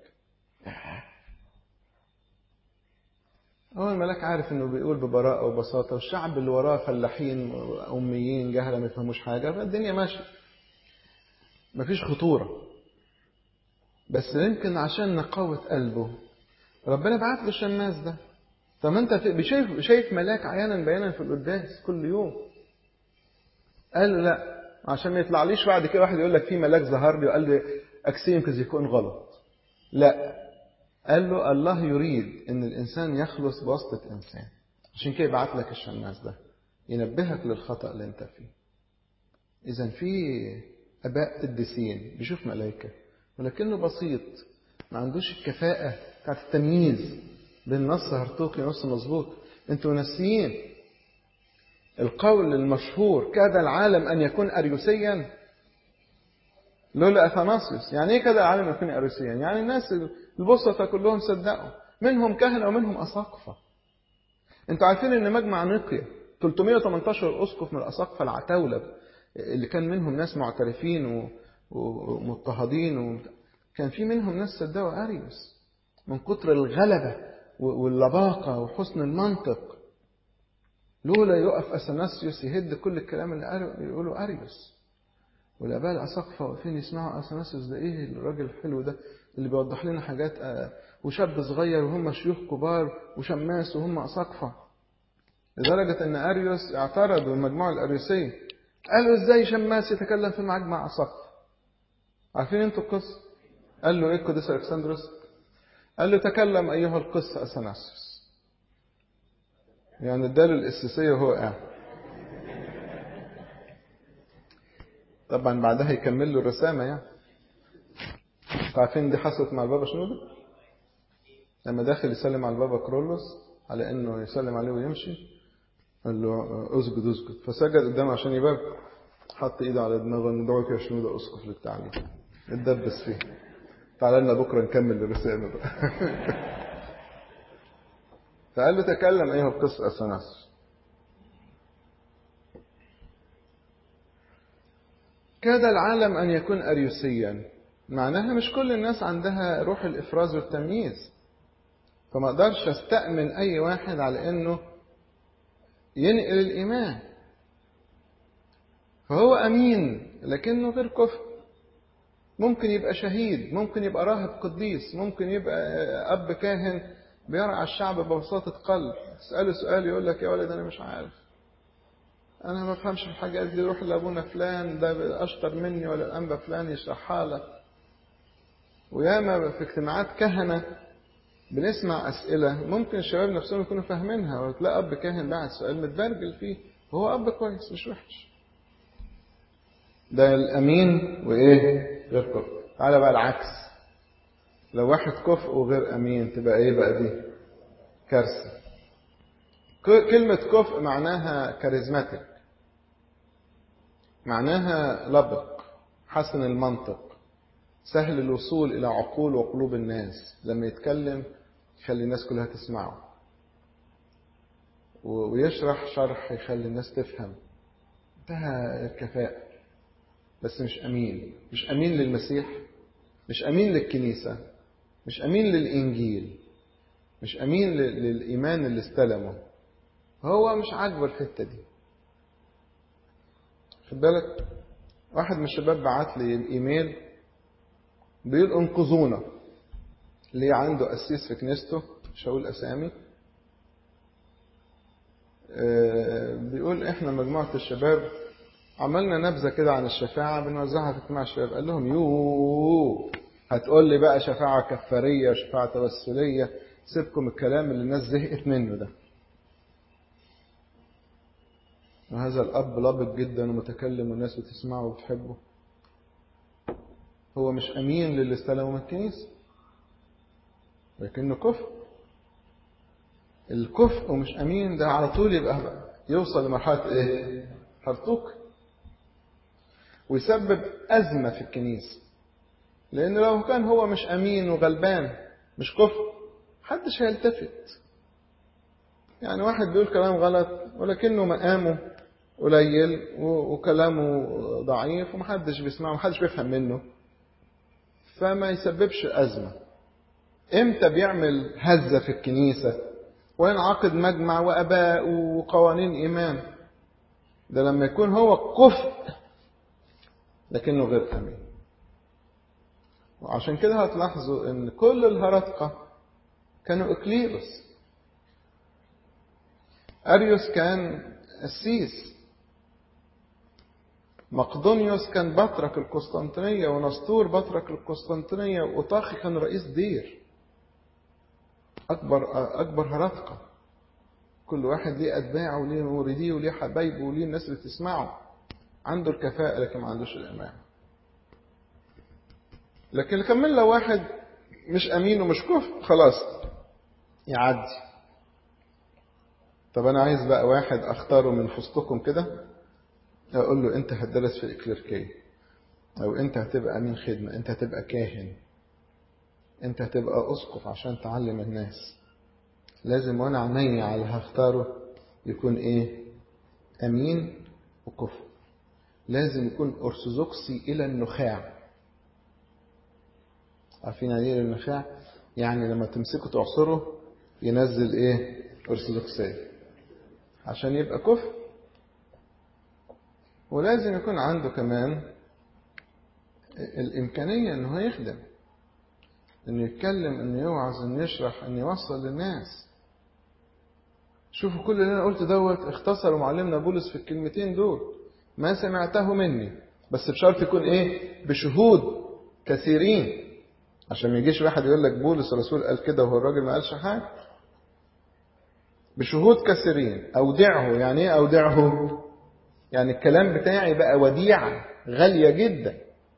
هو الملاك عارف انه بيقول ببراءة وبساطة والشعب اللي وراه فلاحين أميين جهلة ما يفهموش حاجة فالدنيا ماشية مفيش خطورة بس يمكن عشان نقاوة قلبه ربنا بعت له الشماس ده طب ما انت شايف شايف ملاك عيانا بيانا في القداس كل يوم قال له لا عشان ما يطلعليش بعد كده واحد يقول لك في ملاك ظهر لي وقال لي اكسي يمكن يكون غلط لا قال له الله يريد ان الانسان يخلص بواسطه انسان عشان كده يبعت لك الشماس ده ينبهك للخطا اللي انت فيه اذا في اباء قديسين بيشوف ملائكه ولكنه بسيط ما عندوش الكفاءه بتاعت التمييز بين نص هرطوقي ونص مظبوط انتوا ناسيين القول المشهور كاد العالم ان يكون اريوسيا لولا اثناسيوس يعني ايه كاد العالم يكون اريوسيا يعني الناس البسطة كلهم صدقوا منهم كهنة ومنهم أساقفة انتوا عارفين ان مجمع نقيا 318 أسقف من الأساقفة العتاولة اللي كان منهم ناس معترفين ومضطهدين و... كان في منهم ناس صدقوا أريوس من كتر الغلبة واللباقة وحسن المنطق لولا يقف أثناسيوس يهد كل الكلام اللي يقوله أريوس والآباء الأساقفة واقفين يسمعوا أثناسيوس ده إيه الراجل الحلو ده اللي بيوضح لنا حاجات وشاب صغير وهم شيوخ كبار وشماس وهم أساقفة لدرجة أن أريوس اعترض المجموعة الأريوسية قالوا إزاي شماس يتكلم في مجمع أساقفة عارفين أنتوا القصة قال له إيه القديس ألكسندروس قال له تكلم أيها القس أثناسيوس يعني اداله القسيسية وهو قاعد طبعا بعدها يكمل له الرسامة يعني عارفين دي حصلت مع البابا شنودة لما داخل يسلم على البابا كرولوس على انه يسلم عليه ويمشي قال له اسجد اسجد فسجد قدامه عشان يبارك حط ايده على دماغه ندعوك يا شنودة اسقف للتعليم اتدبس فيه تعالى لنا بكره نكمل الرسالة بقى فقال له تكلم ايها القس اثناس كاد العالم ان يكون اريوسيا معناها مش كل الناس عندها روح الافراز والتمييز فما اقدرش استأمن اي واحد على انه ينقل الايمان فهو امين لكنه غير كفء ممكن يبقى شهيد ممكن يبقى راهب قديس ممكن يبقى اب كاهن بيرعى الشعب ببساطة قلب تسأله سؤال يقول لك يا ولد أنا مش عارف أنا ما بفهمش في الحاجات دي روح لأبونا فلان ده أشطر مني ولا الأنبا فلان يشرحها لك وياما في اجتماعات كهنة بنسمع أسئلة ممكن الشباب نفسهم يكونوا فاهمينها وتلاقي أب كاهن بعت سؤال متبرجل فيه وهو أب كويس مش وحش ده الأمين وإيه غير كفء تعالى بقى العكس لو واحد كفء وغير أمين تبقى إيه بقى دي كارثة كلمة كفء معناها كاريزماتيك معناها لبق حسن المنطق سهل الوصول إلى عقول وقلوب الناس لما يتكلم يخلي الناس كلها تسمعه ويشرح شرح يخلي الناس تفهم انتهى الكفاءة بس مش أمين مش أمين للمسيح مش أمين للكنيسة مش أمين للإنجيل مش أمين للإيمان اللي استلمه هو مش عاجبه الحتة دي خد بالك واحد من الشباب بعت لي الايميل بيقول انقذونا اللي عنده قسيس في كنيسته مش هقول اسامي بيقول احنا مجموعة الشباب عملنا نبذة كده عن الشفاعة بنوزعها في اجتماع الشباب قال لهم يوه هتقول لي بقى شفاعة كفارية وشفاعة توسلية سيبكم الكلام اللي الناس زهقت منه ده وهذا الأب لبق جدا ومتكلم والناس بتسمعه وبتحبه هو مش أمين للي استلمه من الكنيسة لكنه كفء الكفء ومش أمين ده على طول يبقى يوصل لمرحلة إيه؟ هرطوك ويسبب أزمة في الكنيسة لأن لو كان هو مش أمين وغلبان مش كفء محدش هيلتفت يعني واحد بيقول كلام غلط ولكنه مقامه قليل وكلامه ضعيف ومحدش بيسمعه ومحدش بيفهم منه فما يسببش أزمة امتى بيعمل هزة في الكنيسة وينعقد مجمع وأباء وقوانين إيمان ده لما يكون هو كفء لكنه غير أمين وعشان كده هتلاحظوا ان كل الهرطقة كانوا اكليروس اريوس كان قسيس مقدونيوس كان بطرك القسطنطينية ونسطور بطرك القسطنطينية وأوطاخي كان رئيس دير أكبر أكبر هرطقة كل واحد ليه أتباعه وليه مورديه وليه حبايبه وليه الناس اللي تسمعه عنده الكفاءة لكن ما عندوش الإمام لكن كمان لو واحد مش أمين ومش كفء خلاص يعدي طب أنا عايز بقى واحد أختاره من وسطكم كده أقول له أنت هتدرس في الإكليركية أو أنت هتبقى أمين خدمة أنت هتبقى كاهن أنت هتبقى أسقف عشان تعلم الناس لازم وأنا عيني على اللي هختاره يكون إيه أمين وكفء لازم يكون أرثوذكسي إلى النخاع عارفين يعني ايه النخاع يعني لما تمسكه تعصره ينزل ايه ارثوذكسيه عشان يبقى كفر ولازم يكون عنده كمان الامكانيه انه يخدم انه يتكلم انه يوعظ انه يشرح انه يوصل للناس شوفوا كل اللي انا قلت دوت اختصروا معلمنا بولس في الكلمتين دول ما سمعته مني بس بشرط يكون ايه بشهود كثيرين عشان ما يجيش واحد يقول لك بولس الرسول قال كده وهو الراجل ما قالش حاجه بشهود كثيرين اودعه يعني ايه اودعه يعني الكلام بتاعي بقى وديعه غاليه جدا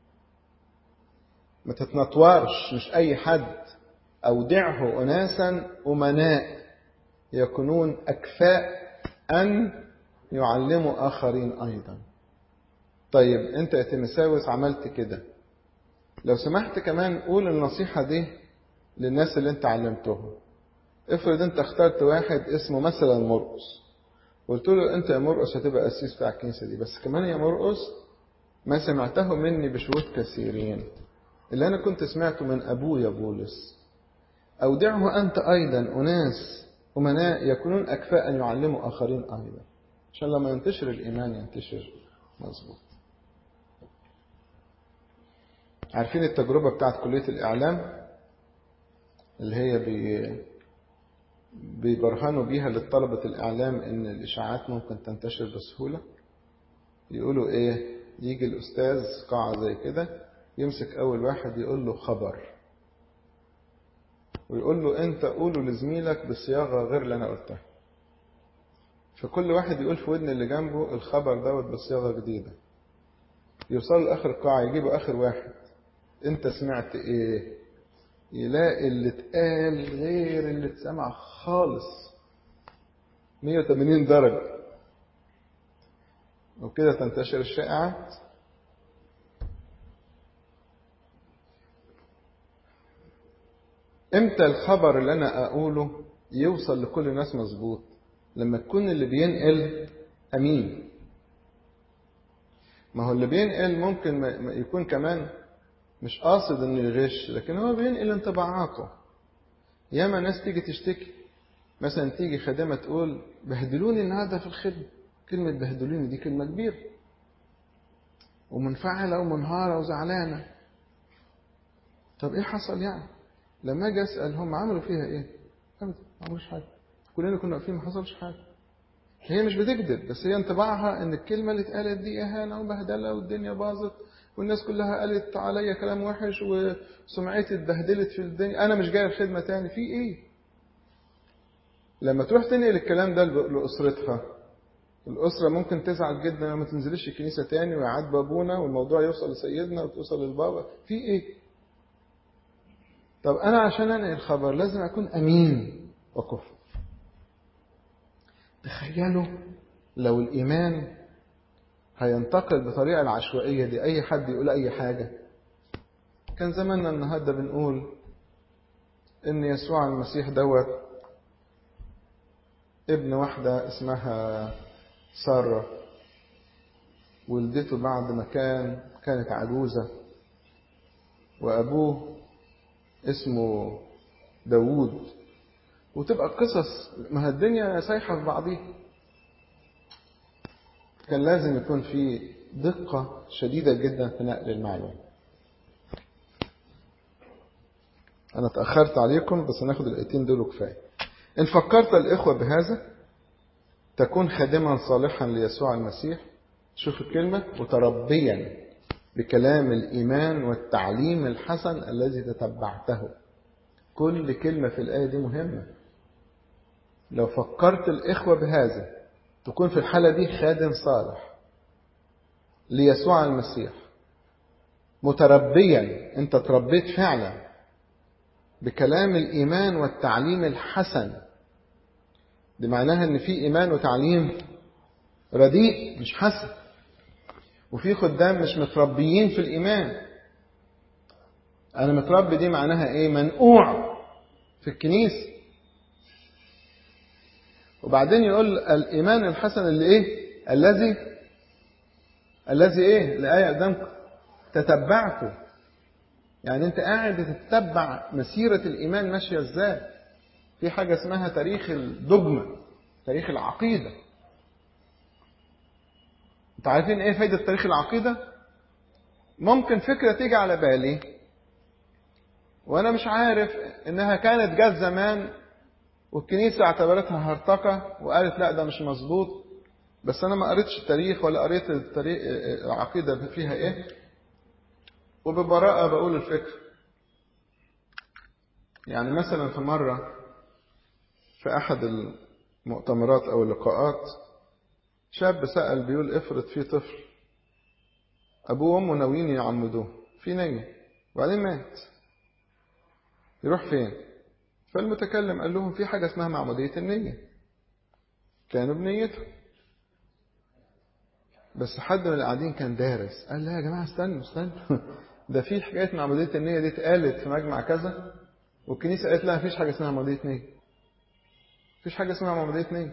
ما تتنطورش مش اي حد اودعه اناسا امناء يكونون اكفاء ان يعلموا اخرين ايضا طيب انت يا تيمساوس عملت كده لو سمحت كمان قول النصيحة دي للناس اللي انت علمتهم افرض انت اخترت واحد اسمه مثلا مرقس قلت له انت يا مرقس هتبقى قسيس بتاع الكنيسة دي بس كمان يا مرقس ما سمعته مني بشهود كثيرين اللي انا كنت سمعته من ابويا بولس اودعه انت ايضا اناس امناء يكونون اكفاء ان يعلموا اخرين ايضا عشان لما ينتشر الايمان ينتشر مظبوط عارفين التجربة بتاعت كلية الإعلام اللي هي بي بيبرهنوا بيها لطلبة الإعلام إن الإشاعات ممكن تنتشر بسهولة يقولوا إيه يجي الأستاذ قاعة زي كده يمسك أول واحد يقول له خبر ويقول له أنت قوله لزميلك بصياغة غير اللي أنا قلتها فكل واحد يقول في ودن اللي جنبه الخبر دوت بصياغة جديدة يوصل لآخر القاعة يجيبوا آخر واحد انت سمعت ايه يلاقي اللي اتقال غير اللي اتسمع خالص 180 درجة وكده تنتشر الشائعات امتى الخبر اللي انا اقوله يوصل لكل الناس مظبوط لما تكون اللي بينقل امين ما هو اللي بينقل ممكن يكون كمان مش قاصد انه يغش لكن هو بينقل انطباعاته ياما ناس تيجي تشتكي مثلا تيجي خادمة تقول بهدلوني النهارده في الخدمة كلمة بهدلوني دي كلمة كبيرة ومنفعلة ومنهارة وزعلانة طب ايه حصل يعني لما اجي اسال هم عملوا فيها ايه ابدا ما عملوش حاجه كلنا كنا واقفين ما حصلش حاجه هي مش بتكذب بس هي انطباعها ان الكلمه اللي اتقالت دي اهانه وبهدله والدنيا باظت والناس كلها قالت عليا كلام وحش وسمعتي اتبهدلت في الدنيا انا مش جاي الخدمه تاني في ايه لما تروح تنقل الكلام ده لاسرتها الاسره ممكن تزعل جدا لما تنزلش الكنيسه تاني ويعاتب ابونا والموضوع يوصل لسيدنا وتوصل للبابا في ايه طب انا عشان انقل الخبر لازم اكون امين وكفء تخيلوا لو الايمان هينتقل بطريقة العشوائية دي أي حد يقول أي حاجة كان زماننا النهاردة بنقول إن يسوع المسيح دوت ابن واحدة اسمها سارة ولدته بعد ما كان كانت عجوزة وأبوه اسمه داوود وتبقى قصص ما الدنيا سايحة في بعضيها كان لازم يكون في دقة شديدة جدا في نقل المعلومة أنا تأخرت عليكم بس ناخد الآيتين دول كفاية إن فكرت الإخوة بهذا تكون خادما صالحا ليسوع المسيح شوف الكلمة متربيا بكلام الإيمان والتعليم الحسن الذي تتبعته كل كلمة في الآية دي مهمة لو فكرت الإخوة بهذا تكون في الحالة دي خادم صالح ليسوع المسيح متربيا انت تربيت فعلا بكلام الإيمان والتعليم الحسن دي معناها ان في إيمان وتعليم رديء مش حسن وفي خدام مش متربيين في الإيمان أنا متربي دي معناها إيه منقوع في الكنيسة وبعدين يقول الإيمان الحسن اللي إيه الذي الذي إيه الآية قدامكم تتبعته يعني أنت قاعد تتبع مسيرة الإيمان ماشية إزاي في حاجة اسمها تاريخ الدجمة تاريخ العقيدة انتوا عارفين ايه فايدة تاريخ العقيدة ممكن فكرة تيجي على بالي وانا مش عارف انها كانت جت زمان والكنيسة اعتبرتها هرطقة وقالت لا ده مش مظبوط بس انا ما قريتش التاريخ ولا قريت التاريخ العقيدة فيها ايه وببراءة بقول الفكر يعني مثلا في مرة في احد المؤتمرات او اللقاءات شاب سأل بيقول افرض في طفل أبوه وأمه ناويين يعمدوه في نية وبعدين مات يروح فين؟ فالمتكلم قال لهم في حاجة اسمها معمودية النية كانوا بنيته بس حد من اللي قاعدين كان دارس قال لا يا جماعة استنوا استنوا ده في حكاية معمودية النية دي اتقالت في مجمع كذا والكنيسة قالت لا مفيش حاجة اسمها معمودية نية مفيش حاجة اسمها معمودية نية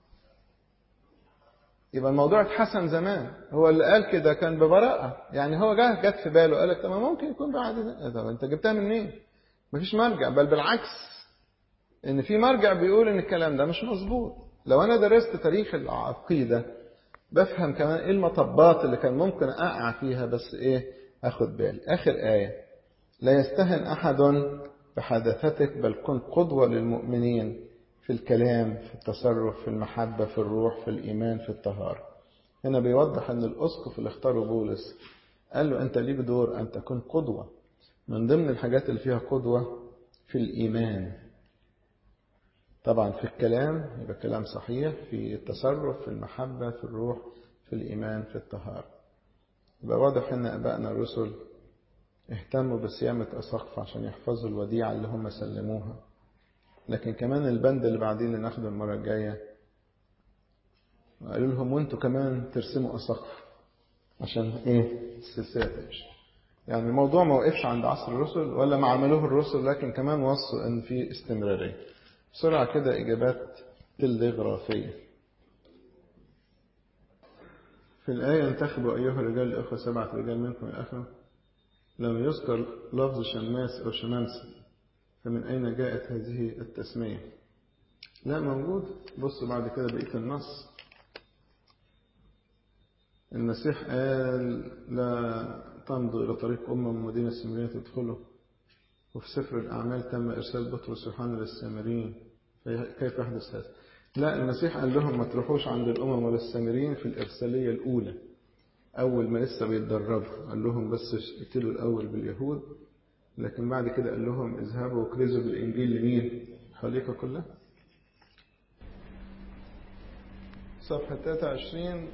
يبقى الموضوع اتحسن زمان هو اللي قال كده كان ببراءة يعني هو جه جت في باله قال لك طب ممكن يكون بعد ده طب انت جبتها منين؟ إيه؟ مفيش مرجع بل بالعكس ان في مرجع بيقول ان الكلام ده مش مظبوط لو انا درست تاريخ العقيدة بفهم كمان ايه المطبات اللي كان ممكن اقع فيها بس ايه اخد بالي اخر آية لا يستهن احد بحدثتك بل كن قدوة للمؤمنين في الكلام في التصرف في المحبة في الروح في الإيمان في الطهارة هنا بيوضح أن الأسقف اللي اختاره بولس قال له أنت ليك دور أن تكون قدوة من ضمن الحاجات اللي فيها قدوة في الإيمان طبعا في الكلام يبقى كلام صحيح في التصرف في المحبة في الروح في الإيمان في الطهارة يبقى واضح أن أبائنا الرسل اهتموا بصيانة أساقفة عشان يحفظوا الوديعة اللي هم سلموها لكن كمان البند اللي بعدين ناخده المرة الجاية قالوا لهم وانتوا كمان ترسموا أسقف عشان ايه السلسلة تمشي يعني الموضوع ما وقفش عند عصر الرسل ولا ما عملوه الرسل لكن كمان وصوا ان في استمرارية بسرعة كده إجابات تلغرافية في الآية انتخبوا أيها الرجال الأخوة سبعة رجال منكم الأخوة لم يذكر لفظ شماس أو شمامسة فمن أين جاءت هذه التسمية لا موجود بص بعد كده بقية النص المسيح قال لا تمضوا إلى طريق أمم مدينة السامرية تدخله وفي سفر الأعمال تم إرسال بطرس يوحنا للسامريين كيف يحدث هذا؟ لا المسيح قال لهم ما تروحوش عند الأمم ولا السامريين في الإرسالية الأولى أول ما لسه بيتدربوا قال لهم بس اقتلوا الأول باليهود لكن بعد كده قال لهم اذهبوا وكرزوا بالإنجيل لمين؟ الخليقة كلها. صفحة 23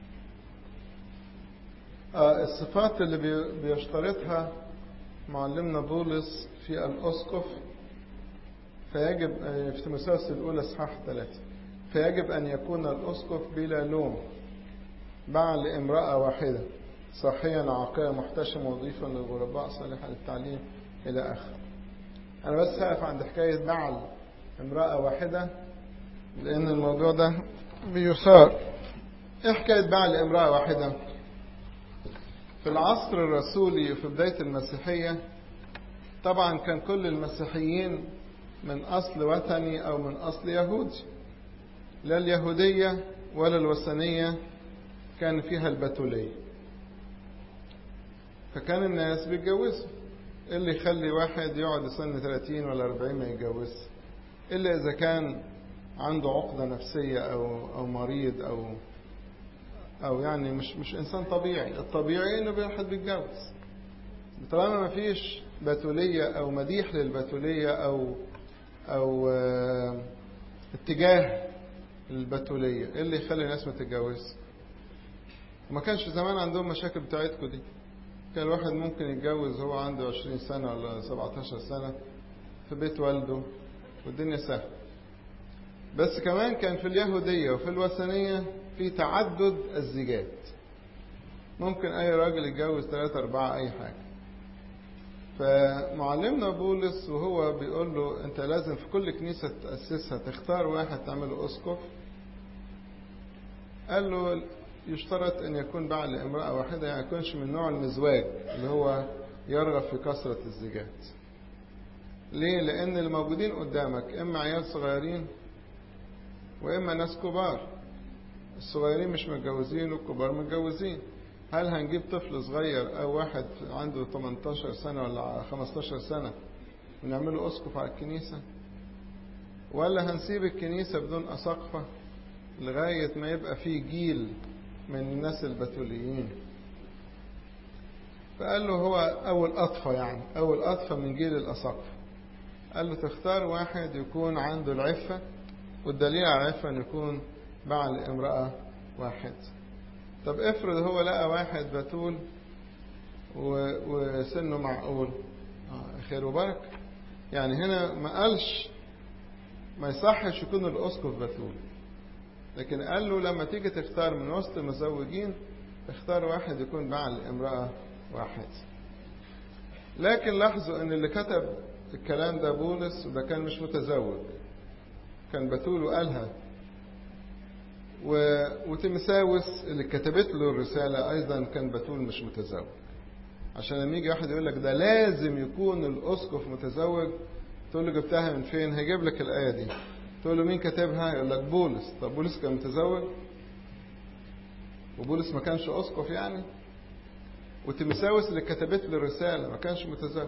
آه الصفات اللي بيشترطها معلمنا بولس في الأسقف فيجب في تيموثاوس الأولى إصحاح ثلاثة فيجب أن يكون الأسقف بلا لوم بعل امرأة واحدة صحيا عاقلا محتشما وضيفا للغرباء صالحا للتعليم إلى آخره أنا بس هقف عند حكاية بعل امرأة واحدة لأن الموضوع ده بيثار إيه حكاية بعل امرأة واحدة؟ في العصر الرسولي وفي بداية المسيحية طبعا كان كل المسيحيين من أصل وثني أو من أصل يهودي لا اليهودية ولا الوثنية كان فيها البتولية فكان الناس بيتجوزوا اللي يخلي واحد يقعد سن 30 ولا 40 ما يتجوزش إلا إذا كان عنده عقدة نفسية أو أو مريض أو أو يعني مش مش إنسان طبيعي، الطبيعي إنه حد بيتجوز. طالما ما فيش بتولية أو مديح للبتولية أو أو اتجاه للبتولية، إيه اللي يخلي الناس ما تتجوزش؟ ما كانش زمان عندهم مشاكل بتاعتكم دي. كان الواحد ممكن يتجوز هو عنده 20 سنة ولا 17 سنة في بيت والده والدنيا سهلة. بس كمان كان في اليهودية وفي الوثنية في تعدد الزيجات ممكن أي راجل يتجوز ثلاثة أربعة أي حاجة فمعلمنا بولس وهو بيقول له أنت لازم في كل كنيسة تأسسها تختار واحد تعمله أسقف قال له يشترط أن يكون بعل امرأة واحدة يعني يكونش من نوع المزواج اللي هو يرغب في كثرة الزيجات ليه؟ لأن الموجودين قدامك إما عيال صغيرين وإما ناس كبار الصغيرين مش متجوزين والكبار متجوزين هل هنجيب طفل صغير أو واحد عنده 18 سنة ولا 15 سنة ونعمله أسقف على الكنيسة ولا هنسيب الكنيسة بدون أساقفة لغاية ما يبقى في جيل من الناس البتوليين فقال له هو أول أطفى يعني أول أطفى من جيل الأساقفة قال له تختار واحد يكون عنده العفة والدليل على العفة أن يكون بعل امرأة واحد طب افرض هو لقى واحد بتول وسنه معقول آه خير وبركة يعني هنا ما قالش ما يصحش يكون الأسقف بتول لكن قال له لما تيجي تختار من وسط مزوجين اختار واحد يكون بعل امرأة واحد لكن لاحظوا ان اللي كتب الكلام ده بولس وده كان مش متزوج كان بتول وقالها و... وتمساوس اللي كتبت له الرسالة أيضا كان بتول مش متزوج عشان لما يجي واحد يقول لك ده لازم يكون الأسقف متزوج تقول له جبتها من فين هيجيب لك الآية دي تقول له مين كتبها يقول لك بولس طب بولس كان متزوج وبولس ما كانش أسقف يعني وتمساوس اللي كتبت له الرسالة ما كانش متزوج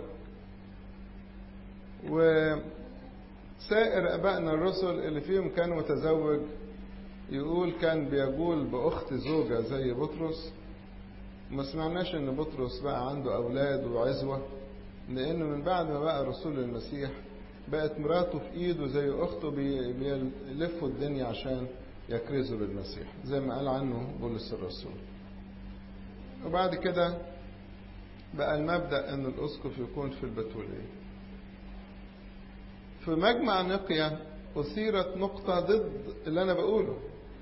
وسائر أبائنا الرسل اللي فيهم كان متزوج يقول كان بيقول بأخت زوجة زي بطرس ما سمعناش ان بطرس بقى عنده اولاد وعزوة لانه من بعد ما بقى رسول المسيح بقت مراته في ايده زي اخته بيلفوا الدنيا عشان يكرزوا للمسيح زي ما قال عنه بولس الرسول وبعد كده بقى المبدأ ان الاسقف يكون في البتولية في مجمع نقية أثيرت نقطة ضد اللي أنا بقوله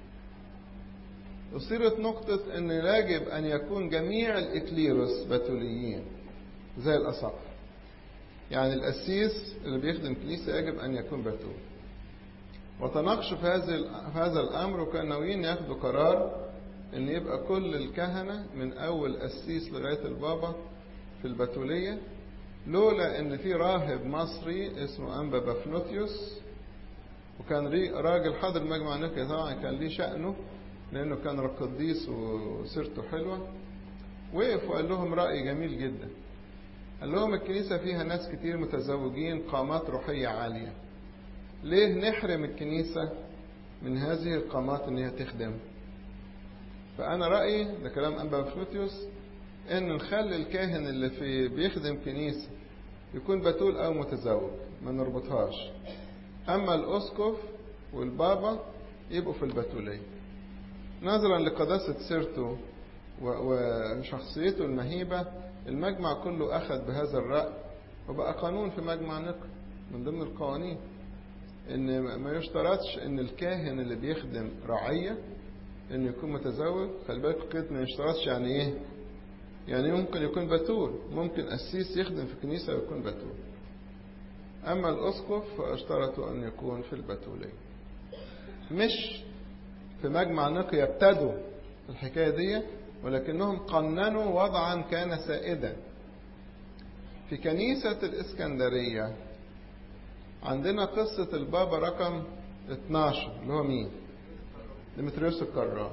أثيرت نقطة أن يجب أن يكون جميع الإكليروس بتوليين زي الأساقفة يعني القسيس اللي بيخدم كنيسة يجب أن يكون بتول وتناقشوا في هذا في هذا الأمر وكانوا ناويين ياخدوا قرار أن يبقى كل الكهنة من أول قسيس لغاية البابا في البتولية لولا أن في راهب مصري اسمه أنبا بافنوتيوس وكان راجل حاضر مجمع نقيا طبعا كان ليه شأنه لأنه كان قديس وسيرته حلوة وقف وقال لهم رأي جميل جدا قال لهم الكنيسة فيها ناس كتير متزوجين قامات روحية عالية ليه نحرم الكنيسة من هذه القامات ان هي تخدم فأنا رأيي ده كلام أنبا فلوتيوس إن نخلي الكاهن اللي في بيخدم كنيسة يكون بتول أو متزوج ما نربطهاش أما الأسقف والبابا يبقوا في البتولية نظرا لقداسة سيرته وشخصيته المهيبة المجمع كله أخذ بهذا الرأي وبقى قانون في مجمع نقل من ضمن القوانين إن ما يشترطش إن الكاهن اللي بيخدم رعية إنه يكون متزوج خلي بالك قيد ما يشترطش يعني إيه؟ يعني ممكن يكون بتول ممكن قسيس يخدم في كنيسة ويكون بتول أما الأسقف فاشترطوا أن يكون في البتولية مش في مجمع نقي ابتدوا الحكاية دي ولكنهم قننوا وضعا كان سائدا في كنيسة الإسكندرية عندنا قصة البابا رقم 12 اللي هو مين؟ ديمتريوس الكرام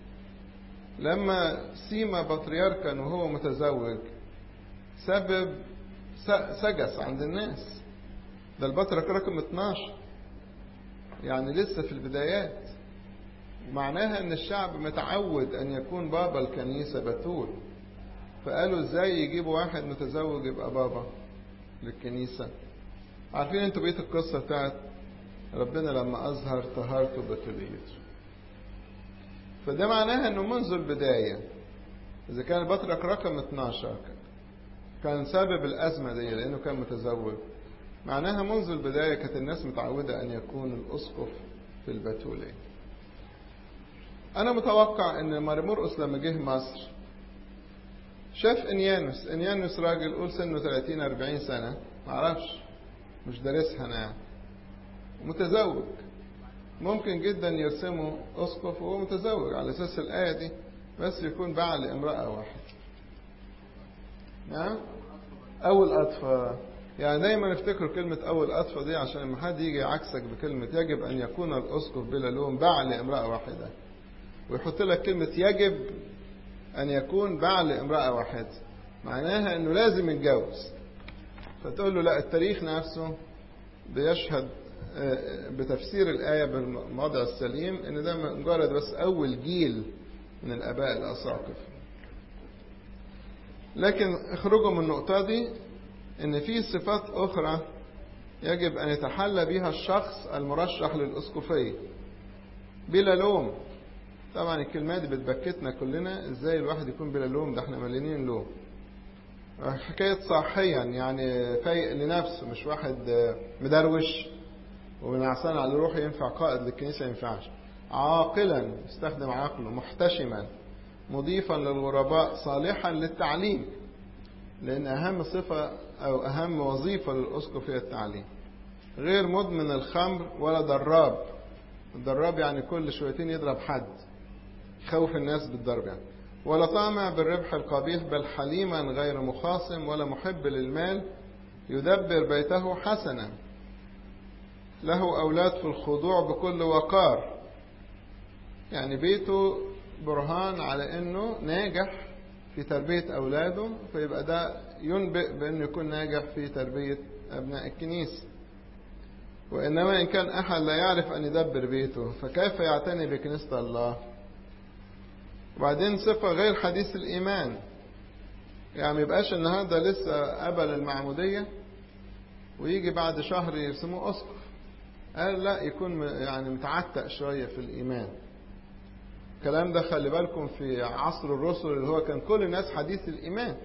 لما سيما بطريركا وهو متزوج سبب سجس عند الناس ده البطرك رقم 12 يعني لسه في البدايات معناها ان الشعب متعود ان يكون بابا الكنيسة بتول فقالوا ازاي يجيبوا واحد متزوج يبقى بابا للكنيسة عارفين انتوا بقية القصة بتاعت ربنا لما اظهر طهارته بتوليته فده معناها انه منذ البداية اذا كان البطرك رقم 12 كان سبب الازمة دي لانه كان متزوج معناها منذ البداية كانت الناس متعودة ان يكون الاسقف في البتولية انا متوقع ان مرمرقس لما جه مصر شاف انيانوس انيانوس راجل قول سنه 30 40 سنة معرفش مش دارسها انا يعني متزوج ممكن جدا يرسمه اسقف وهو متزوج على اساس الايه دي بس يكون باع لامراه واحده نعم اول اطفى يعني دايما افتكروا كلمة أول أطفى دي عشان لما حد يجي عكسك بكلمة يجب أن يكون الأسقف بلا لوم باع لامرأة واحدة ويحط لك كلمة يجب أن يكون باع لامرأة واحدة معناها أنه لازم يتجوز فتقول له لا التاريخ نفسه بيشهد بتفسير الآية بالوضع السليم إن ده مجرد بس أول جيل من الآباء الأساقف لكن اخرجوا من النقطة دي إن في صفات أخرى يجب أن يتحلى بها الشخص المرشح للأسقفية بلا لوم طبعا الكلمات دي بتبكتنا كلنا ازاي الواحد يكون بلا لوم ده احنا مليانين لوم حكاية صحيا يعني فايق لنفسه مش واحد مدروش وبنعسان على روحه ينفع قائد للكنيسة ينفعش عاقلا يستخدم عقله محتشما مضيفا للغرباء صالحا للتعليم لأن أهم صفة أو أهم وظيفة للأسقف هي التعليم غير مدمن الخمر ولا ضراب الضراب يعني كل شويتين يضرب حد خوف الناس بالضرب يعني ولا طامع بالربح القبيح بل حليما غير مخاصم ولا محب للمال يدبر بيته حسنا له أولاد في الخضوع بكل وقار يعني بيته برهان على أنه ناجح في تربية أولاده فيبقى ده ينبئ بأنه يكون ناجح في تربية أبناء الكنيسة وإنما إن كان أحد لا يعرف أن يدبر بيته فكيف يعتني بكنيسة الله وبعدين صفة غير حديث الإيمان يعني يبقاش النهاردة لسه قبل المعمودية ويجي بعد شهر يرسموه أسقف قال لا يكون يعني متعتق شوية في الإيمان الكلام ده خلي بالكم في عصر الرسل اللي هو كان كل الناس حديث الإيمان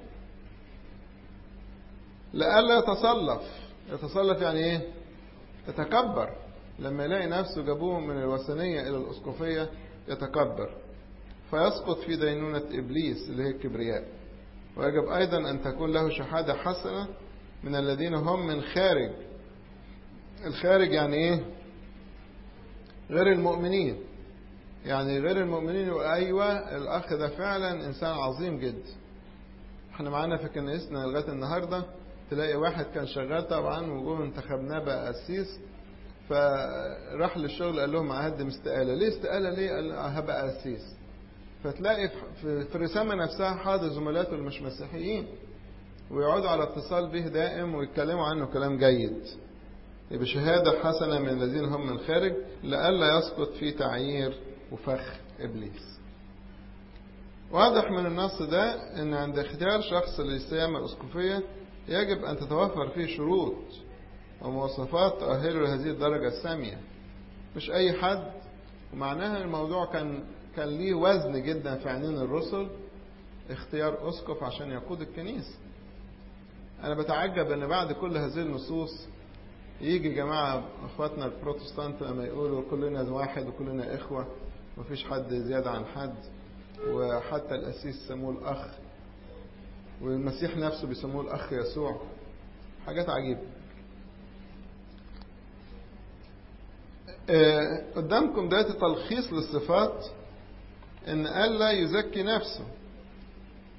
لألا يتصلف يتصلف يعني إيه يتكبر لما يلاقي نفسه جابوه من الوثنية إلى الأسقفية يتكبر فيسقط في دينونة إبليس اللي هي الكبرياء ويجب أيضا أن تكون له شهادة حسنة من الذين هم من خارج الخارج يعني إيه غير المؤمنين يعني غير المؤمنين يقول أيوة الأخ ده فعلا إنسان عظيم جدا احنا معانا في كنيسنا لغاية النهاردة تلاقي واحد كان شغال طبعا وجوه انتخبناه بقى قسيس فراح للشغل قال لهم هقدم استقالة ليه استقالة ليه قال هبقى قسيس فتلاقي في الرسالة نفسها حاضر زملاته اللي مش مسيحيين ويقعدوا على اتصال به دائم ويتكلموا عنه كلام جيد يبقى شهادة حسنة من الذين هم من الخارج لئلا يسقط في تعيير وفخ إبليس واضح من النص ده ان عند اختيار شخص للسيامة الأسقفية يجب أن تتوفر فيه شروط ومواصفات تؤهله لهذه الدرجة السامية مش أي حد ومعناها الموضوع كان كان ليه وزن جدا في عينين الرسل اختيار أسقف عشان يقود الكنيسة أنا بتعجب أن بعد كل هذه النصوص يجي جماعة اخواتنا البروتستانت لما يقولوا كلنا واحد وكلنا إخوة مفيش حد زيادة عن حد وحتى الأسيس سموه الأخ والمسيح نفسه بيسموه الأخ يسوع حاجات عجيبة قدامكم ده تلخيص للصفات ان ألا يزكي نفسه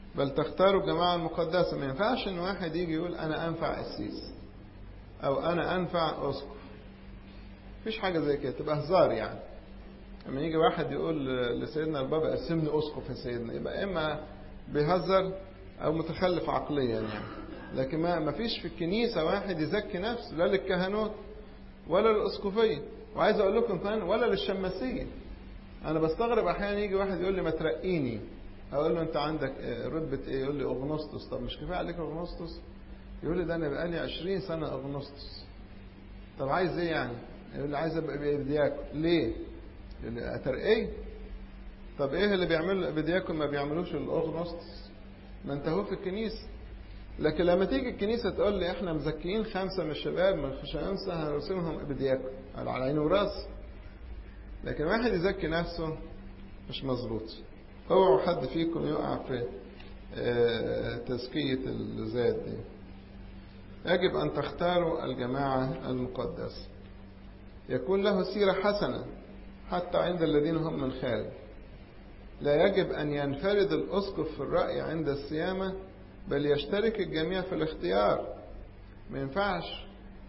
بل تختاروا الجماعة المقدسة ما ينفعش ان واحد يجي يقول انا انفع قسيس او انا انفع اسقف مفيش حاجة زي كده تبقى هزار يعني لما يجي واحد يقول لسيدنا البابا قسمني اسقف يا سيدنا يبقى اما بيهزر او متخلف عقليا يعني لكن ما ما فيش في الكنيسة واحد يزكي نفسه لا للكهنوت ولا للاسقفية وعايز اقول لكم كمان ولا للشماسية انا بستغرب احيانا يجي واحد يقول لي ما ترقيني اقول له انت عندك رتبة ايه يقول لي اغنسطس طب مش كفايه عليك اغنسطس يقول لي ده انا بقالي 20 سنة اغنسطس طب عايز ايه يعني يقول لي عايز ابقى بدياكون ليه يقول لي اترقيه طب ايه اللي بيعمل بدياكون ما بيعملوش الاغنسطس ما انت هو في الكنيسة لكن لما تيجي الكنيسة تقول لي احنا مزكيين خمسة من الشباب من الخشامسة هنرسمهم بدياكون على عيني وراس لكن واحد يزكي نفسه مش مظبوط اوعوا حد فيكم يقع في تزكية الذات دي يجب أن تختاروا الجماعة المقدسة يكون له سيرة حسنة حتى عند الذين هم من خارج لا يجب أن ينفرد الأسقف في الرأي عند الصيامة بل يشترك الجميع في الاختيار ما ينفعش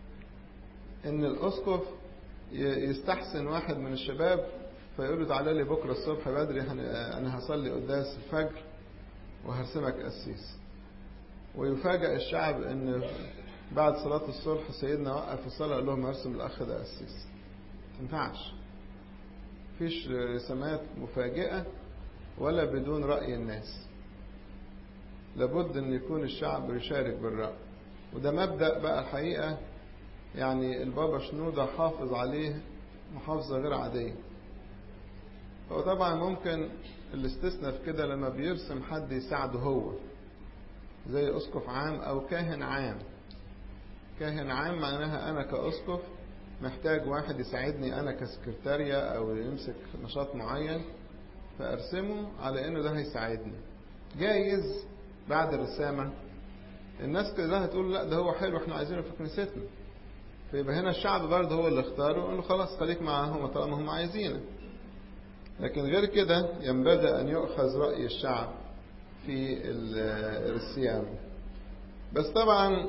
ان الأسقف يستحسن واحد من الشباب فيقول له تعالى لي بكرة الصبح بدري أنا هصلي قداس الفجر وهرسمك قسيس ويفاجأ الشعب ان بعد صلاة الصبح سيدنا وقف الصلاة قال لهم هرسم الأخ ده قسيس تنفعش مفيش رسمات مفاجئة ولا بدون رأي الناس لابد ان يكون الشعب يشارك بالرأي وده مبدأ بقى الحقيقة يعني البابا شنودة حافظ عليه محافظة غير عادية هو طبعا ممكن الاستثناء في كده لما بيرسم حد يساعده هو زي أسقف عام أو كاهن عام كاهن عام معناها أنا كأسقف محتاج واحد يساعدني أنا كسكرتارية أو يمسك نشاط معين فأرسمه على إنه ده هيساعدني جايز بعد الرسامة الناس كلها هتقول لا ده هو حلو احنا عايزينه في كنيستنا فيبقى هنا الشعب برضه هو اللي اختاره يقول له خلاص خليك معاهم طالما هم عايزينه لكن غير كده ينبغي أن يؤخذ رأي الشعب في الصيام بس طبعا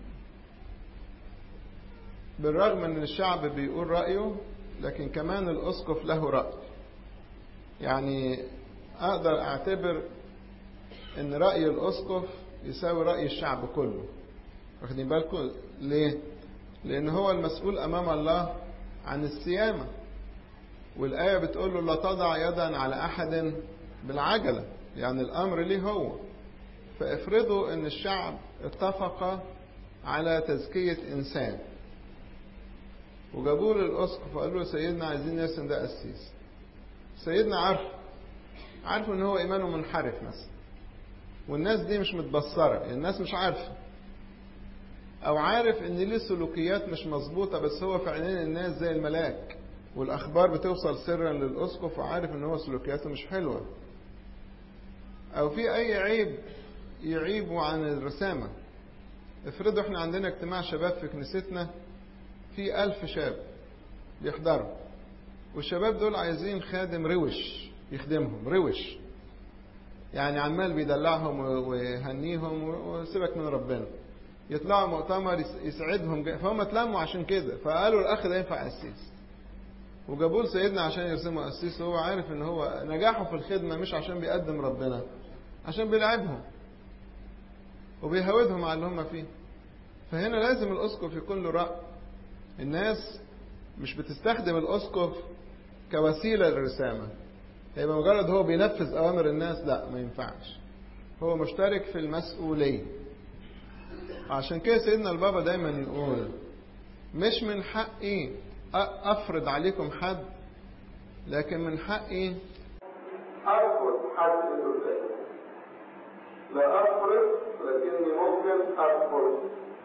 بالرغم ان الشعب بيقول رأيه لكن كمان الأسقف له رأي يعني أقدر أعتبر ان رأي الأسقف يساوي رأي الشعب كله واخدين بالكم ليه لأن هو المسؤول أمام الله عن الصيامة والآية بتقول له لا تضع يدا على أحد بالعجلة يعني الأمر ليه هو فافرضوا أن الشعب اتفق على تزكية إنسان وجابوا له الأسقف وقالوا له سيدنا عايزين نرسم ده قسيس سيدنا عارف عارف ان هو ايمانه منحرف مثلا والناس دي مش متبصرة الناس مش عارفة او عارف ان ليه سلوكيات مش مظبوطة بس هو في عينين الناس زي الملاك والاخبار بتوصل سرا للاسقف وعارف ان هو سلوكياته مش حلوة او في اي عيب يعيبه عن الرسامة افرضوا احنا عندنا اجتماع شباب في كنيستنا في ألف شاب بيحضروا والشباب دول عايزين خادم روش يخدمهم روش يعني عمال بيدلعهم ويهنيهم وسيبك من ربنا يطلعوا مؤتمر يسعدهم فهم اتلموا عشان كده فقالوا الاخ ده ينفع قسيس وجابوه لسيدنا عشان يرسموا قسيس وهو عارف ان هو نجاحه في الخدمه مش عشان بيقدم ربنا عشان بيلعبهم وبيهودهم على اللي هم فيه فهنا لازم الاسقف يكون له راي الناس مش بتستخدم الاسقف كوسيله للرسامه هيبقى مجرد هو بينفذ اوامر الناس لا ما ينفعش هو مشترك في المسؤوليه عشان كده سيدنا البابا دايما يقول مش من حقي افرض عليكم حد لكن من حقي ارفض حد قدامي لا افرض لكني ممكن ارفض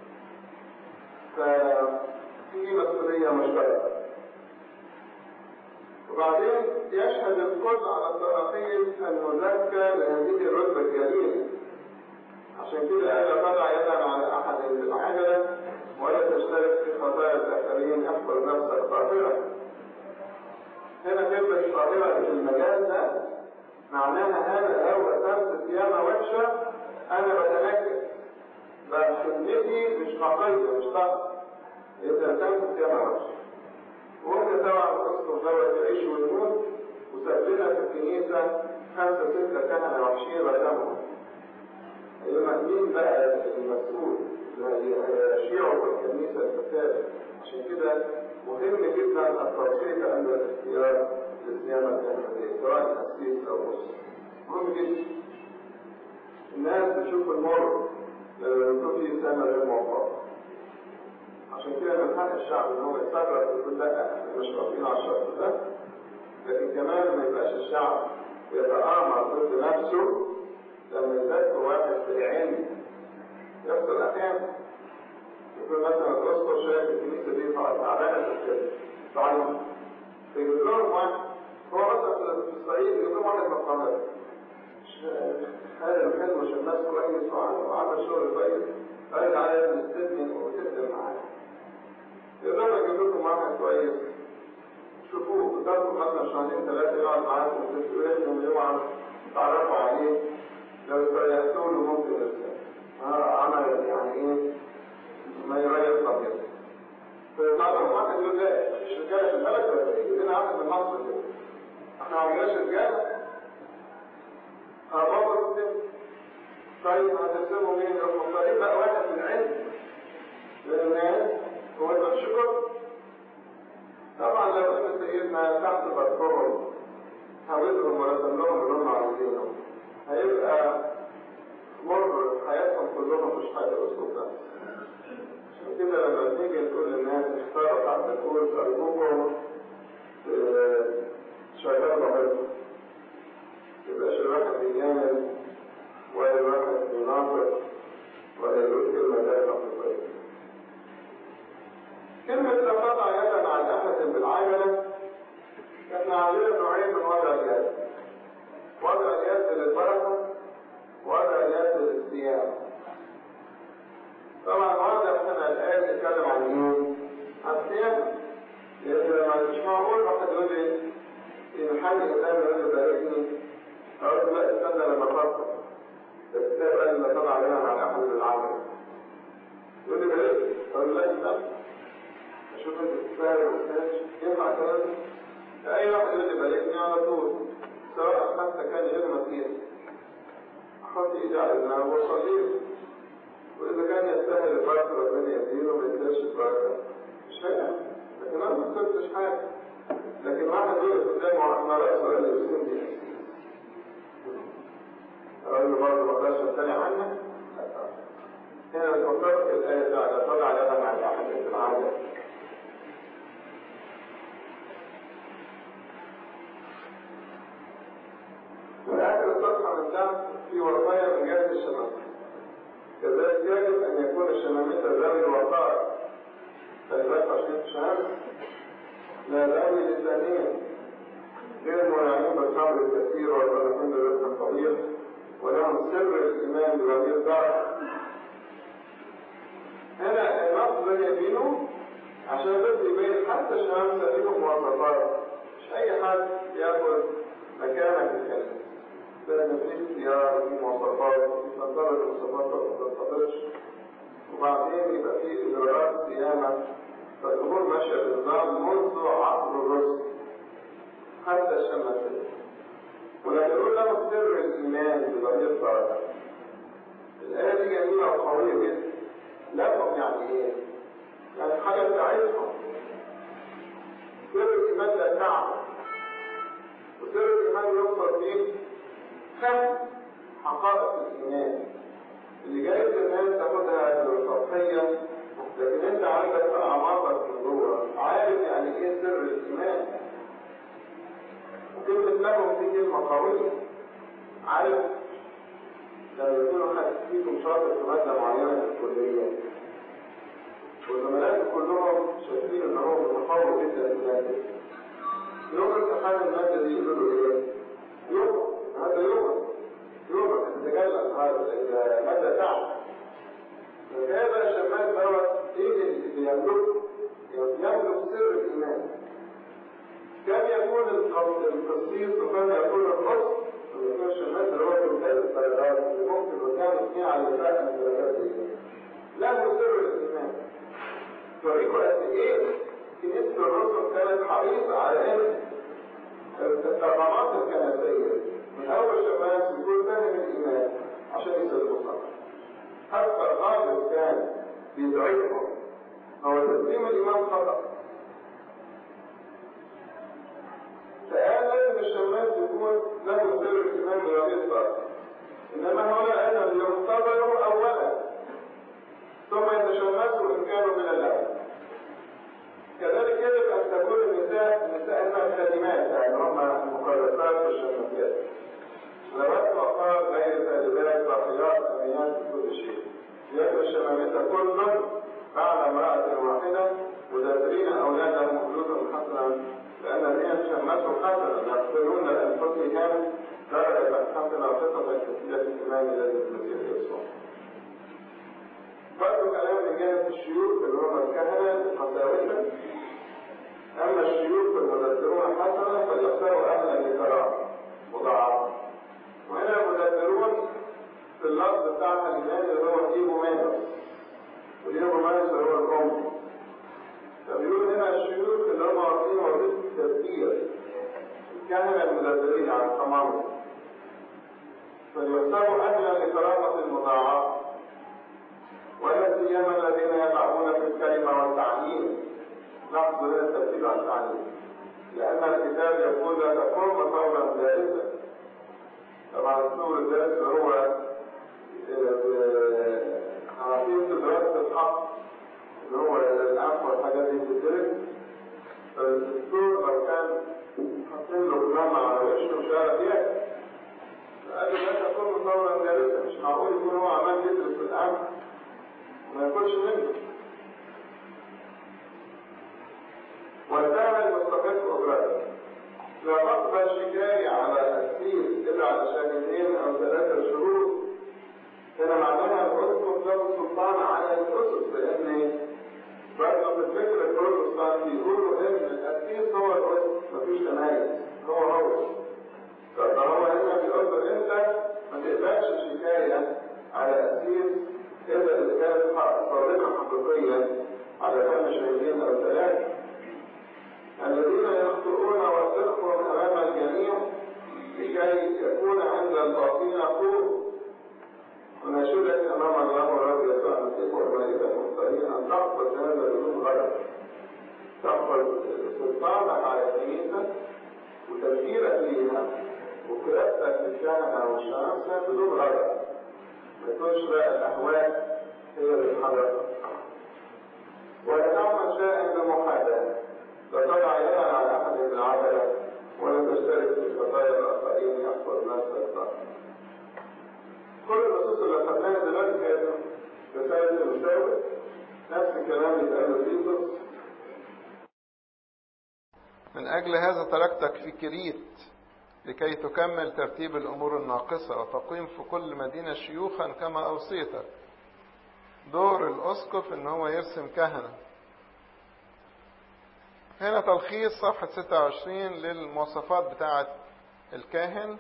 ففي مسؤوليه مشتركه وبعدين يشهد الكل على الطرفين المزكى لهذه الرتبة الجليلة عشان كده قال لا تضع يدا على أحد بالعجلة ولا تشترك في خطايا الآخرين احفظ نفسك طاهرة هنا كلمة طاهرة في المجال ده معناها هذا لو أتمت صيامة وحشة الشهر يتلزم في صيام وحش وممكن طبعا الاسقف دوت يعيش ويموت وساب لنا في الكنيسه خمسه سته كهنه وحشين رسمهم يبقى مين بقى المسؤول اللي هيشيعوا في الكنيسه الفساد عشان كده مهم جدا التصفيق عند الاختيار للصيانه الكهنوتيه سواء تاسيس او مسلم مهم جدا الناس بتشوف المر لما يكون في سنه غير موفقه عشان كده من حق الشعب ان هو يتصرف ويقول لا احنا مش واقفين على الشخص ده لكن كمان ما يبقاش الشعب يتآمر ضد نفسه لما يذكر واحد في العلم يحصل احيانا يكون مثلا الاسقف شايف الكنيسه دي تعبانه في الكلمه تعلم فيجيب لهم واحد هو مثلا في الصعيد يجيب لهم واحد من القاهره هذا حلو شماس كويس وعمل شغل كويس قال تعالى يا ابني استدني وتخدم معايا يقدر يجيب لكم واحد كويس شوفوه قدامكم مثلا شهرين ثلاثة يقعد معاكم ويخدم يوعى تعرفوا عليه لو استريحتوا له ممكن يرسل عمل يعني ايه ما يريح طبيعته فمعلوم واحد يقول لا مش رجاله في البلد ولا ايه؟ يقول لنا واحد من مصر كده احنا ما عندناش رجاله أبابا الدين طيب هترسموا مين؟ يروح مختارين بقى واحد من العلم للناس هو يبقى شكر طبعا لو ان سيدنا تحت بطنهم حاولهم ورسم لهم اللي هم عايزينه هيبقى مر حياتهم كلهم مش حاجه اسلوب ده عشان كده لما نيجي نقول للناس اختاروا تحت الكورس ارجوكم شغال ضميركم يبقاش الواحد بيجامل ولا الواحد بيناطق ولا يقول كلمه داخله في الطريق كلمة لا تضع يدا على أحد بالعجلة احنا عندنا نوعين من وضع اليد وضع اليد للبركة وضع اليد للصيام طبعا واضح احنا الآية بتتكلم عن ايه؟ عن الصيام لأن لما مش معقول واحد يقول لي في محل قدامي يقول لي باركني أقول له لا استنى لما أفكر الكتاب قال لا تضع يدا على أحد بالعجلة يقول لي باركني أقول له لا استنى اشوف انت بتتفاهم ينفع كلام اي واحد يقول لي باركني على طول سواء حتى كان غير مسيح احط ايدي على دماغه واصلي واذا كان يستاهل البركه ربنا يديله ما يستاهلش البركه مش هيعمل لكن انا ما خسرتش حاجه لكن واحد يقف قدامه عمال اسال لي بسندي اقول له برضه ما اقدرش امتنع عنك هنا فكرت في الايه بتاعت طلع يدا مع الاحد في العالم وآخر الصفحة من تحت في وصايا من جهة الشمامسة كذلك يجب أن يكون الشمامسة ذوي الوقار فالبات عشان الشمامسة لا ذوي لسانين غير منعين بالخمر الكثير والفلاحين برزق الطبيعي ولهم سر الإيمان بضمير ضعف هنا النص ده جايبينه عشان بس يبين حتى الشمامسة ليهم مواصفات مش أي حد ياخد مكانك في الكلمة لأن في اختيار وفي مواصفات وفي تنطلق المواصفات ما تنطلقش وبعدين يبقى في إجراءات صيانة فالأمور ماشية بنظام منذ عصر الرسل حتى الشمسية ولما يقول لهم سر الإيمان بضمير الدرجة الآية دي جميلة وقوية جدا لهم يعني إيه؟ يعني حاجة بتاعتهم سر الإيمان لا تعمل وسر الإيمان يوصل فيه فهم حقائق الإيمان اللي جايز الناس تاخدها سطحيا لكن انت عندك في اعماقك من جوه عارف يعني ايه سر الايمان وكلمة لهم دي كلمة قوية عارف لما يكون حد فيكم شاطر في مادة معينة في الكلية وزملائه كلهم شايفين ان هو متفوق جدا في المادة يوم امتحان المادة دي يقولوا له ايه؟ يوم هذا يوم يوم تتجلى هذا المادة تعب فهذا شمال دوت ايه اللي بيملك يملك سر الايمان كم يكون القصيص وكم يكون القص ويكون الشمال اللي هو في الثلاث الدرجات اللي ممكن قدام اثنين على الفاء من الدرجات دي له سر الايمان النساء الخادمات يعني هم المكلفات والشمسيات ذوات وقار غير سالبات راقيات امينات في كل شيء يأتي الشمامسة كل بعد امرأة واحدة مدبرين أولادهم خلودا حسنا لأن الذين شمسوا حسنا يقتلون لأنفسهم درجة حسنة خطة كثيرة في الإيمان الذي في المسيح يسوع. برضه كلام من جهة الشيوخ اللي هم الكهنة القساوسة أما الشيوخ المدبرون حسنا فليختاروا أهلا لكرامة مضاعفة. وهنا المدبرون في اللفظ بتاعها اليوناني اللي هو ايجومانوس والايجومانوس اللي هو الام فبيقول هنا الشيوخ اللي هم واخدين وظيفه التدبير الكهنه المدبرين على التمام فليحسبوا اهلا لكرامه المضاعفه ولا سيما الذين يقعون في الكلمه والتعليم لاحظوا هنا الترتيب على التعليم لان الكتاب يقول لا تقوم ثورا دارسا طبعا الثور الدارس اللي هو عارفين دراسة الحق اللي هو العفو والحاجات دي بتدرس فالدكتور لو كان حاطين له قلامة على وشه مش عارف ياكل فقال له لا تكون ثورا دارسة مش معقول يكون هو عمال يدرس في الأمر ما ياكلش منه والدعم المستقل أجرته لا تقبل شكاية على أسير إلا على شاهدين أو ثلاثة شروط هنا معناها الأسقف له سلطان على الأسس لأن برضه في الفكر البروتستانتي بيقولوا إن الأسيس هو الأسس مفيش تميز هو هو فهو هنا بيقول له أنت ما تقبلش شكاية على أسيس إلا إذا كانت صادقة حقيقية على كم شاهدين أو ثلاثة الذين يخطئون وصدقهم أمام الجميع لكي يكون عند الباطنين قوة ونشهدك أمام الله ورب يسوع المسيح والملائكة المختارين أن تحفظ هذا بدون غلط تحفظ سلطانك على الكنيسة وتفكيرك ليها وقراءتك للكهنة والشمامسة بدون غلط ما تكونش بقى الأهواء هي اللي تحركك ولا تعمل شيئا بمحاذاة لا تضع يدا على أحد من العبدة ولا تشترك في خطايا الآخرين يحفظ نفسك طبعا كل النصوص اللي خدناها دلوقتي كانت رسالة المساوئ نفس الكلام يتقال تيتوس من أجل هذا تركتك في كريت لكي تكمل ترتيب الأمور الناقصة وتقيم في كل مدينة شيوخا كما أوصيتك دور الأسقف إن هو يرسم كهنة هنا تلخيص صفحة 26 للمواصفات بتاعة الكاهن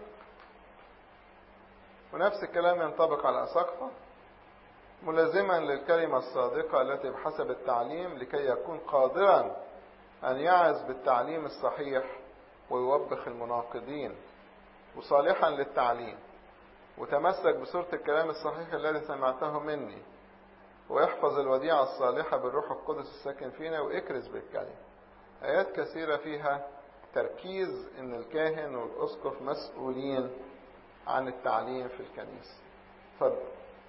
ونفس الكلام ينطبق على أساقفة ملازما للكلمة الصادقة التي بحسب التعليم لكي يكون قادرا أن يعز بالتعليم الصحيح ويوبخ المناقضين وصالحا للتعليم وتمسك بصورة الكلام الصحيح الذي سمعته مني ويحفظ الوديعة الصالحة بالروح القدس الساكن فينا ويكرز بالكلمة آيات كثيرة فيها تركيز إن الكاهن والأسقف مسؤولين عن التعليم في الكنيسة اتفضل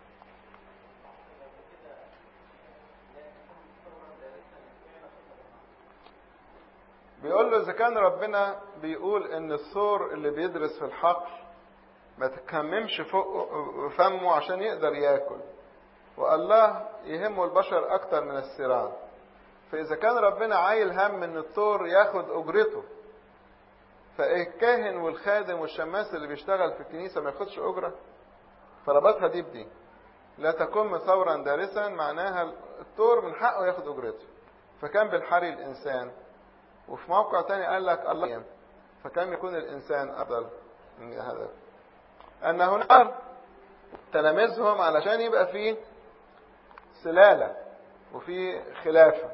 بيقول له إذا كان ربنا بيقول إن الثور اللي بيدرس في الحقل ما تكممش فوق فمه عشان يقدر ياكل والله يهمه البشر أكتر من السيران فإذا كان ربنا عايل هم إن الثور ياخد أجرته فإيه الكاهن والخادم والشماس اللي بيشتغل في الكنيسة ما ياخدش أجرة فربطها دي بدي لا تكن ثورا دارسا معناها الثور من حقه ياخد أجرته فكان بالحري الإنسان وفي موقع تاني قال لك الله فكم يكون الإنسان أفضل من هذا أن هناك تلاميذهم علشان يبقى فيه سلالة وفي خلافة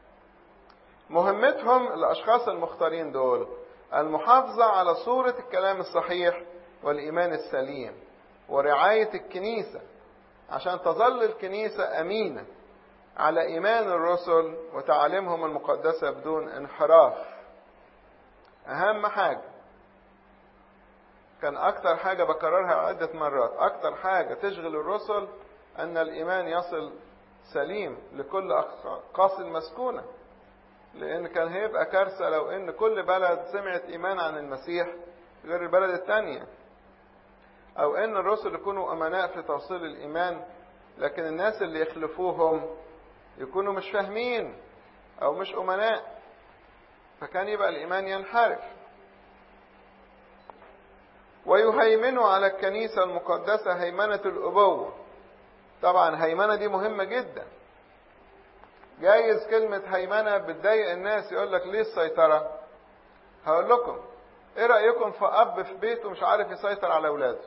مهمتهم الأشخاص المختارين دول المحافظة على صورة الكلام الصحيح والإيمان السليم ورعاية الكنيسة عشان تظل الكنيسة أمينة على إيمان الرسل وتعاليمهم المقدسة بدون انحراف أهم حاجة كان أكتر حاجة بكررها عدة مرات أكتر حاجة تشغل الرسل أن الإيمان يصل سليم لكل أقاصي المسكونة لأن كان هيبقى كارثة لو إن كل بلد سمعت إيمان عن المسيح غير البلد التانية أو إن الرسل يكونوا أمناء في توصيل الإيمان لكن الناس اللي يخلفوهم يكونوا مش فاهمين أو مش أمناء فكان يبقى الإيمان ينحرف ويهيمن على الكنيسة المقدسة هيمنة الأبوة طبعا هيمنة دي مهمة جدا جايز كلمة هيمنة بتضايق الناس يقول لك ليه السيطرة هقول لكم ايه رأيكم في أب في بيته مش عارف يسيطر على أولاده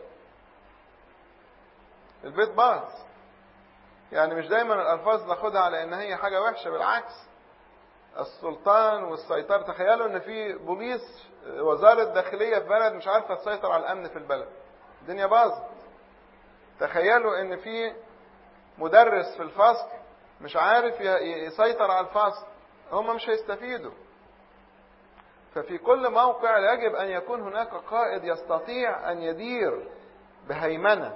البيت باظ يعني مش دايما الألفاظ ناخدها على إن هي حاجة وحشة بالعكس السلطان والسيطرة تخيلوا إن في بوليس وزارة داخلية في بلد مش عارفة تسيطر على الأمن في البلد الدنيا باظت تخيلوا إن في مدرس في الفصل مش عارف يسيطر على الفصل هم مش هيستفيدوا ففي كل موقع يجب أن يكون هناك قائد يستطيع أن يدير بهيمنة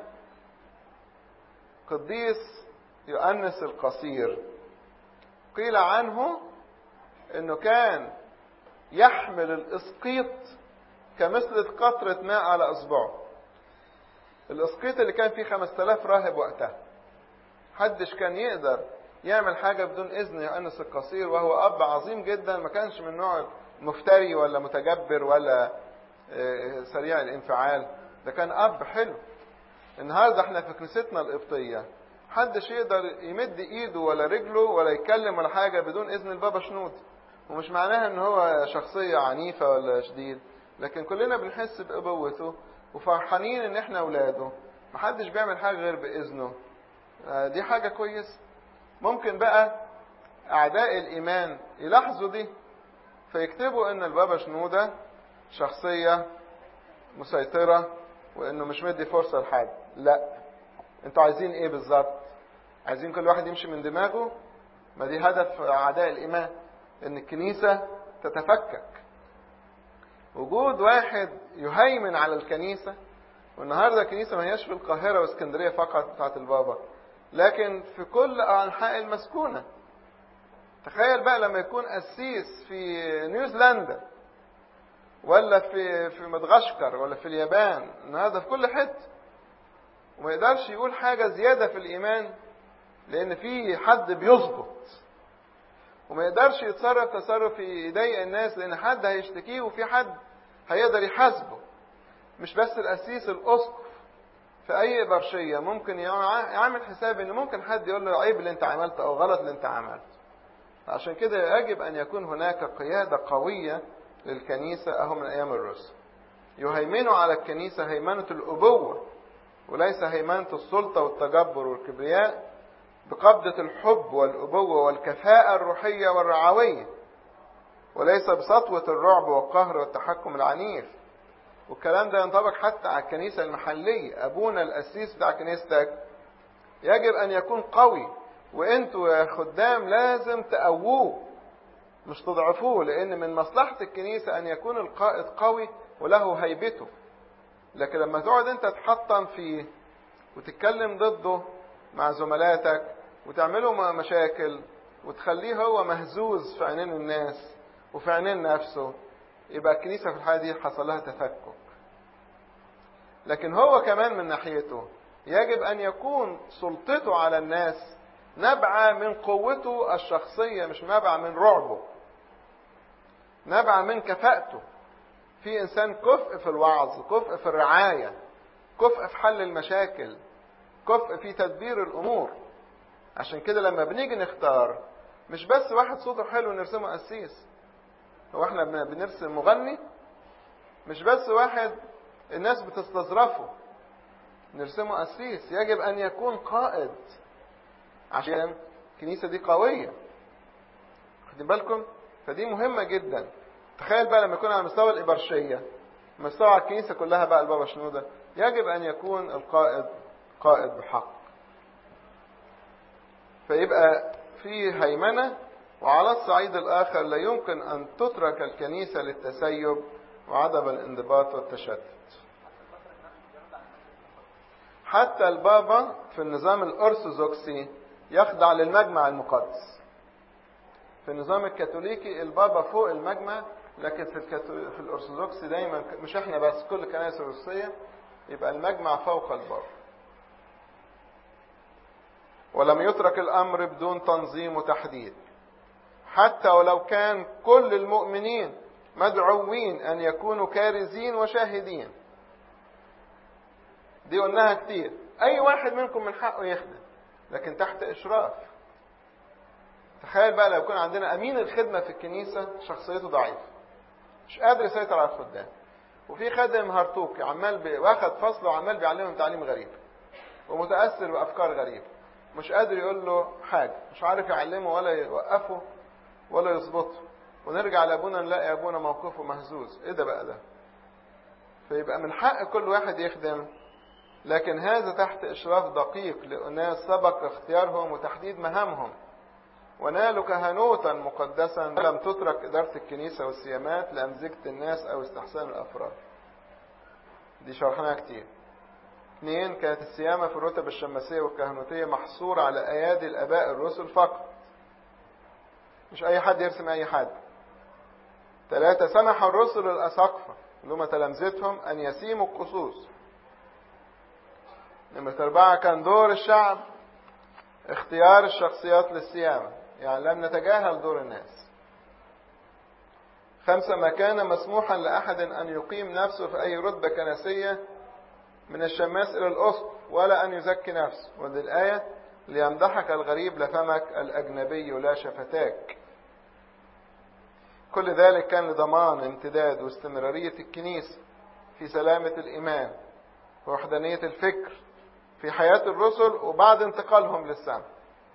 قديس يؤنس القصير قيل عنه انه كان يحمل الاسقيط كمثل قطرة ماء على اصبعه الاسقيط اللي كان فيه 5000 راهب وقتها حدش كان يقدر يعمل حاجة بدون إذن يؤنس القصير وهو أب عظيم جدا ما كانش من نوع مفتري ولا متجبر ولا سريع الانفعال ده كان أب حلو النهارده احنا في كنيستنا القبطية محدش يقدر يمد ايده ولا رجله ولا يتكلم ولا حاجة بدون إذن البابا شنود ومش معناها ان هو شخصية عنيفة ولا شديد لكن كلنا بنحس بأبوته وفرحانين ان احنا اولاده محدش بيعمل حاجة غير بإذنه دي حاجة كويسة ممكن بقى أعداء الإيمان يلاحظوا دي فيكتبوا إن البابا شنودة شخصية مسيطرة وإنه مش مدي فرصة لحد لا انتوا عايزين ايه بالظبط عايزين كل واحد يمشي من دماغه ما دي هدف أعداء الإيمان إن الكنيسة تتفكك وجود واحد يهيمن على الكنيسة والنهارده الكنيسة ما هياش في القاهرة واسكندرية فقط بتاعت البابا لكن في كل أنحاء المسكونة تخيل بقى لما يكون قسيس في نيوزيلندا ولا في في مدغشقر ولا في اليابان النهارده في كل حته وما يقدرش يقول حاجه زياده في الايمان لان في حد بيظبط وما يقدرش يتصرف تصرف يضايق الناس لان حد هيشتكيه وفي حد هيقدر يحاسبه مش بس القسيس الاسقف في اي برشيه ممكن يعمل حساب ان ممكن حد يقول له عيب اللي انت عملته او غلط اللي انت عملته عشان كده يجب ان يكون هناك قياده قويه للكنيسه اهو من ايام الرسل يهيمنوا على الكنيسه هيمنه الابوه وليس هيمنه السلطه والتجبر والكبرياء بقبضه الحب والابوه والكفاءه الروحيه والرعويه وليس بسطوه الرعب والقهر والتحكم العنيف والكلام ده ينطبق حتى على الكنيسة المحلية أبونا الأسيس بتاع كنيستك يجب أن يكون قوي وأنتوا يا خدام لازم تقووه مش تضعفوه لأن من مصلحة الكنيسة أن يكون القائد قوي وله هيبته لكن لما تقعد أنت تحطم فيه وتتكلم ضده مع زملاتك وتعملوا مشاكل وتخليه هو مهزوز في عينين الناس وفي عينين نفسه يبقى الكنيسة في الحالة دي حصل لها تفكك لكن هو كمان من ناحيته يجب أن يكون سلطته على الناس نبعة من قوته الشخصية مش نبعة من رعبه نبعة من كفاءته في إنسان كفء في الوعظ كفء في الرعاية كفء في حل المشاكل كفء في تدبير الأمور عشان كده لما بنيجي نختار مش بس واحد صوته حلو نرسمه قسيس هو احنا بنرسم مغني مش بس واحد الناس بتستظرفه نرسمه قسيس يجب ان يكون قائد عشان الكنيسه دي قويه خدين بالكم فدي مهمه جدا تخيل بقى لما يكون على مستوى الابرشيه مستوى على الكنيسه كلها بقى البابا شنوده يجب ان يكون القائد قائد بحق فيبقى في هيمنه وعلى الصعيد الآخر لا يمكن أن تترك الكنيسة للتسيب وعدم الانضباط والتشتت حتى البابا في النظام الأرثوذكسي يخضع للمجمع المقدس في النظام الكاثوليكي البابا فوق المجمع لكن في الكاثو... في الارثوذكس دايما مش احنا بس كل الكنائس الروسيه يبقى المجمع فوق البابا ولم يترك الامر بدون تنظيم وتحديد حتى ولو كان كل المؤمنين مدعوين ان يكونوا كارزين وشاهدين دي قلناها كتير اي واحد منكم من حقه يخدم لكن تحت اشراف تخيل بقى لو يكون عندنا امين الخدمه في الكنيسه شخصيته ضعيفه مش قادر يسيطر على الخدام وفي خادم هرطوكي عمال بي... واخد فصل وعمال بيعلمهم تعليم غريب ومتاثر بافكار غريبه مش قادر يقول له حاجه مش عارف يعلمه ولا يوقفه ولا يظبطه ونرجع لابونا نلاقي ابونا موقفه مهزوز ايه ده بقى ده فيبقى من حق كل واحد يخدم لكن هذا تحت اشراف دقيق لاناس سبق اختيارهم وتحديد مهامهم ونالوا كهنوتا مقدسا لم تترك إدارة الكنيسة والسيامات لأمزجة الناس أو استحسان الأفراد دي شرحناها كتير اثنين كانت السيامة في الرتب الشماسية والكهنوتية محصورة على أيادي الآباء الرسل فقط مش أي حد يرسم أي حد ثلاثة سمح الرسل الأساقفة اللي هم تلامذتهم أن يسيموا القصوص نمرة أربعة كان دور الشعب اختيار الشخصيات للسيامة يعني لم نتجاهل دور الناس خمسة ما كان مسموحا لأحد أن يقيم نفسه في أي رتبة كنسية من الشماس إلى الأسقف ولا أن يزكي نفسه ودي الآية ليمدحك الغريب لفمك الأجنبي لا شفتاك كل ذلك كان لضمان امتداد واستمرارية الكنيسة في سلامة الإيمان ووحدانية الفكر في حياة الرسل وبعد انتقالهم للسماء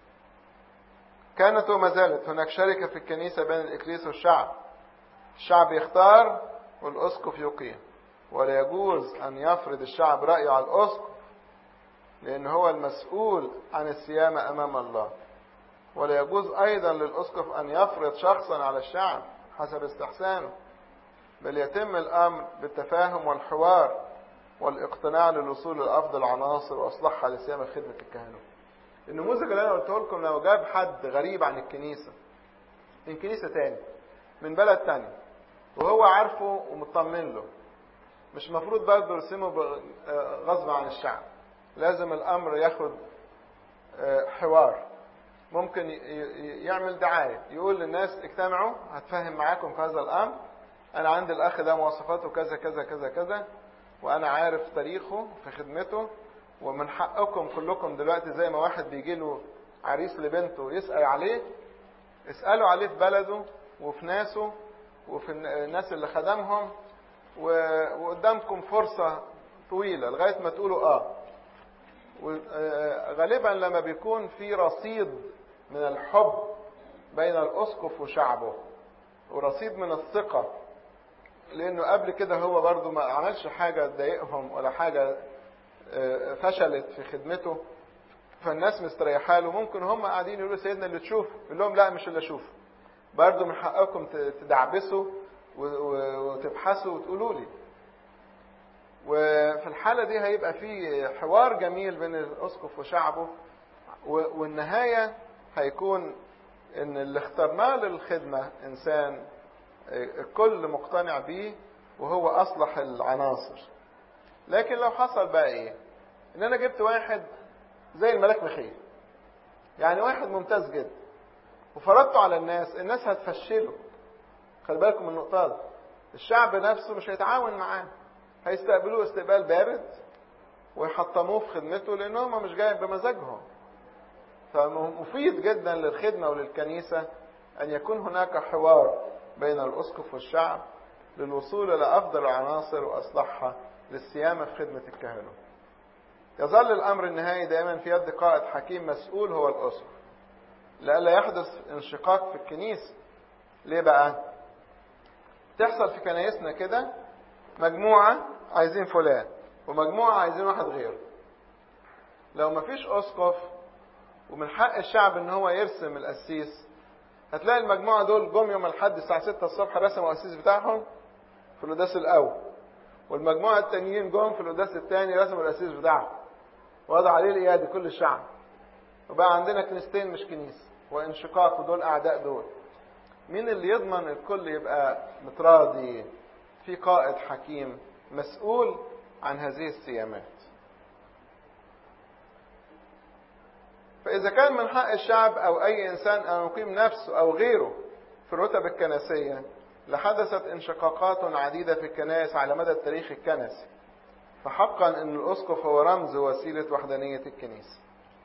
كانت وما زالت هناك شركة في الكنيسة بين الإكليس والشعب الشعب يختار والأسقف يقيم ولا يجوز أن يفرض الشعب رأيه على الأسقف لأن هو المسؤول عن السيامة أمام الله ولا يجوز أيضا للأسقف أن يفرض شخصا على الشعب حسب استحسانه بل يتم الأمر بالتفاهم والحوار والاقتناع للوصول لأفضل عناصر وأصلحها لسيامة خدمة الكهنوت النموذج اللي أنا قلته لكم لو جاب حد غريب عن الكنيسة من كنيسة تاني من بلد تاني وهو عارفه ومطمن له مش المفروض برضه يرسمه غصب عن الشعب لازم الأمر ياخد حوار ممكن يعمل دعاية يقول للناس اجتمعوا هتفهم معاكم في هذا الأمر أنا عندي الأخ ده مواصفاته كذا كذا كذا كذا وأنا عارف تاريخه في خدمته ومن حقكم كلكم دلوقتي زي ما واحد بيجي له عريس لبنته يسأل عليه اسألوا عليه في بلده وفي ناسه وفي الناس اللي خدمهم وقدامكم فرصة طويلة لغاية ما تقولوا اه غالبا لما بيكون في رصيد من الحب بين الأسقف وشعبه ورصيد من الثقة لأنه قبل كده هو برضو ما عملش حاجة تضايقهم ولا حاجة فشلت في خدمته فالناس مستريحة له ممكن هم قاعدين يقولوا سيدنا اللي تشوفه يقول لهم لا مش اللي اشوفه برضو من حقكم تدعبسوا وتبحثوا وتقولوا لي وفي الحالة دي هيبقى في حوار جميل بين الأسقف وشعبه والنهاية هيكون إن اللي اخترناه للخدمة إنسان الكل مقتنع بيه وهو أصلح العناصر لكن لو حصل بقى إيه إن أنا جبت واحد زي الملاك مخيل يعني واحد ممتاز جدا وفرضته على الناس الناس هتفشله خلي بالكم من النقطة دي الشعب نفسه مش هيتعاون معاه هيستقبلوه استقبال بارد ويحطموه في خدمته لان هم مش جايين بمزاجهم فمفيد جدا للخدمة وللكنيسة أن يكون هناك حوار بين الأسقف والشعب للوصول إلى أفضل العناصر وأصلحها للسيامة في خدمة الكهنوت. يظل الأمر النهائي دائما في يد قائد حكيم مسؤول هو الأسقف. لئلا يحدث انشقاق في الكنيسة. ليه بقى؟ تحصل في كنايسنا كده مجموعة عايزين فلان ومجموعة عايزين واحد غيره. لو مفيش أسقف ومن حق الشعب ان هو يرسم القسيس هتلاقي المجموعة دول جم يوم الحد الساعة 6 الصبح رسموا القسيس بتاعهم في القداس الأول والمجموعة التانيين جم في القداس الثاني رسموا القسيس بتاعهم وضع عليه الإيادي كل الشعب وبقى عندنا كنيستين مش كنيسة وانشقاق ودول أعداء دول مين اللي يضمن الكل يبقى متراضي في قائد حكيم مسؤول عن هذه السيامات فإذا كان من حق الشعب أو أي إنسان أن يقيم نفسه أو غيره في الرتب الكنسية لحدثت انشقاقات عديدة في الكنائس على مدى التاريخ الكنسي فحقا أن الأسقف هو رمز وسيلة وحدانية الكنيسة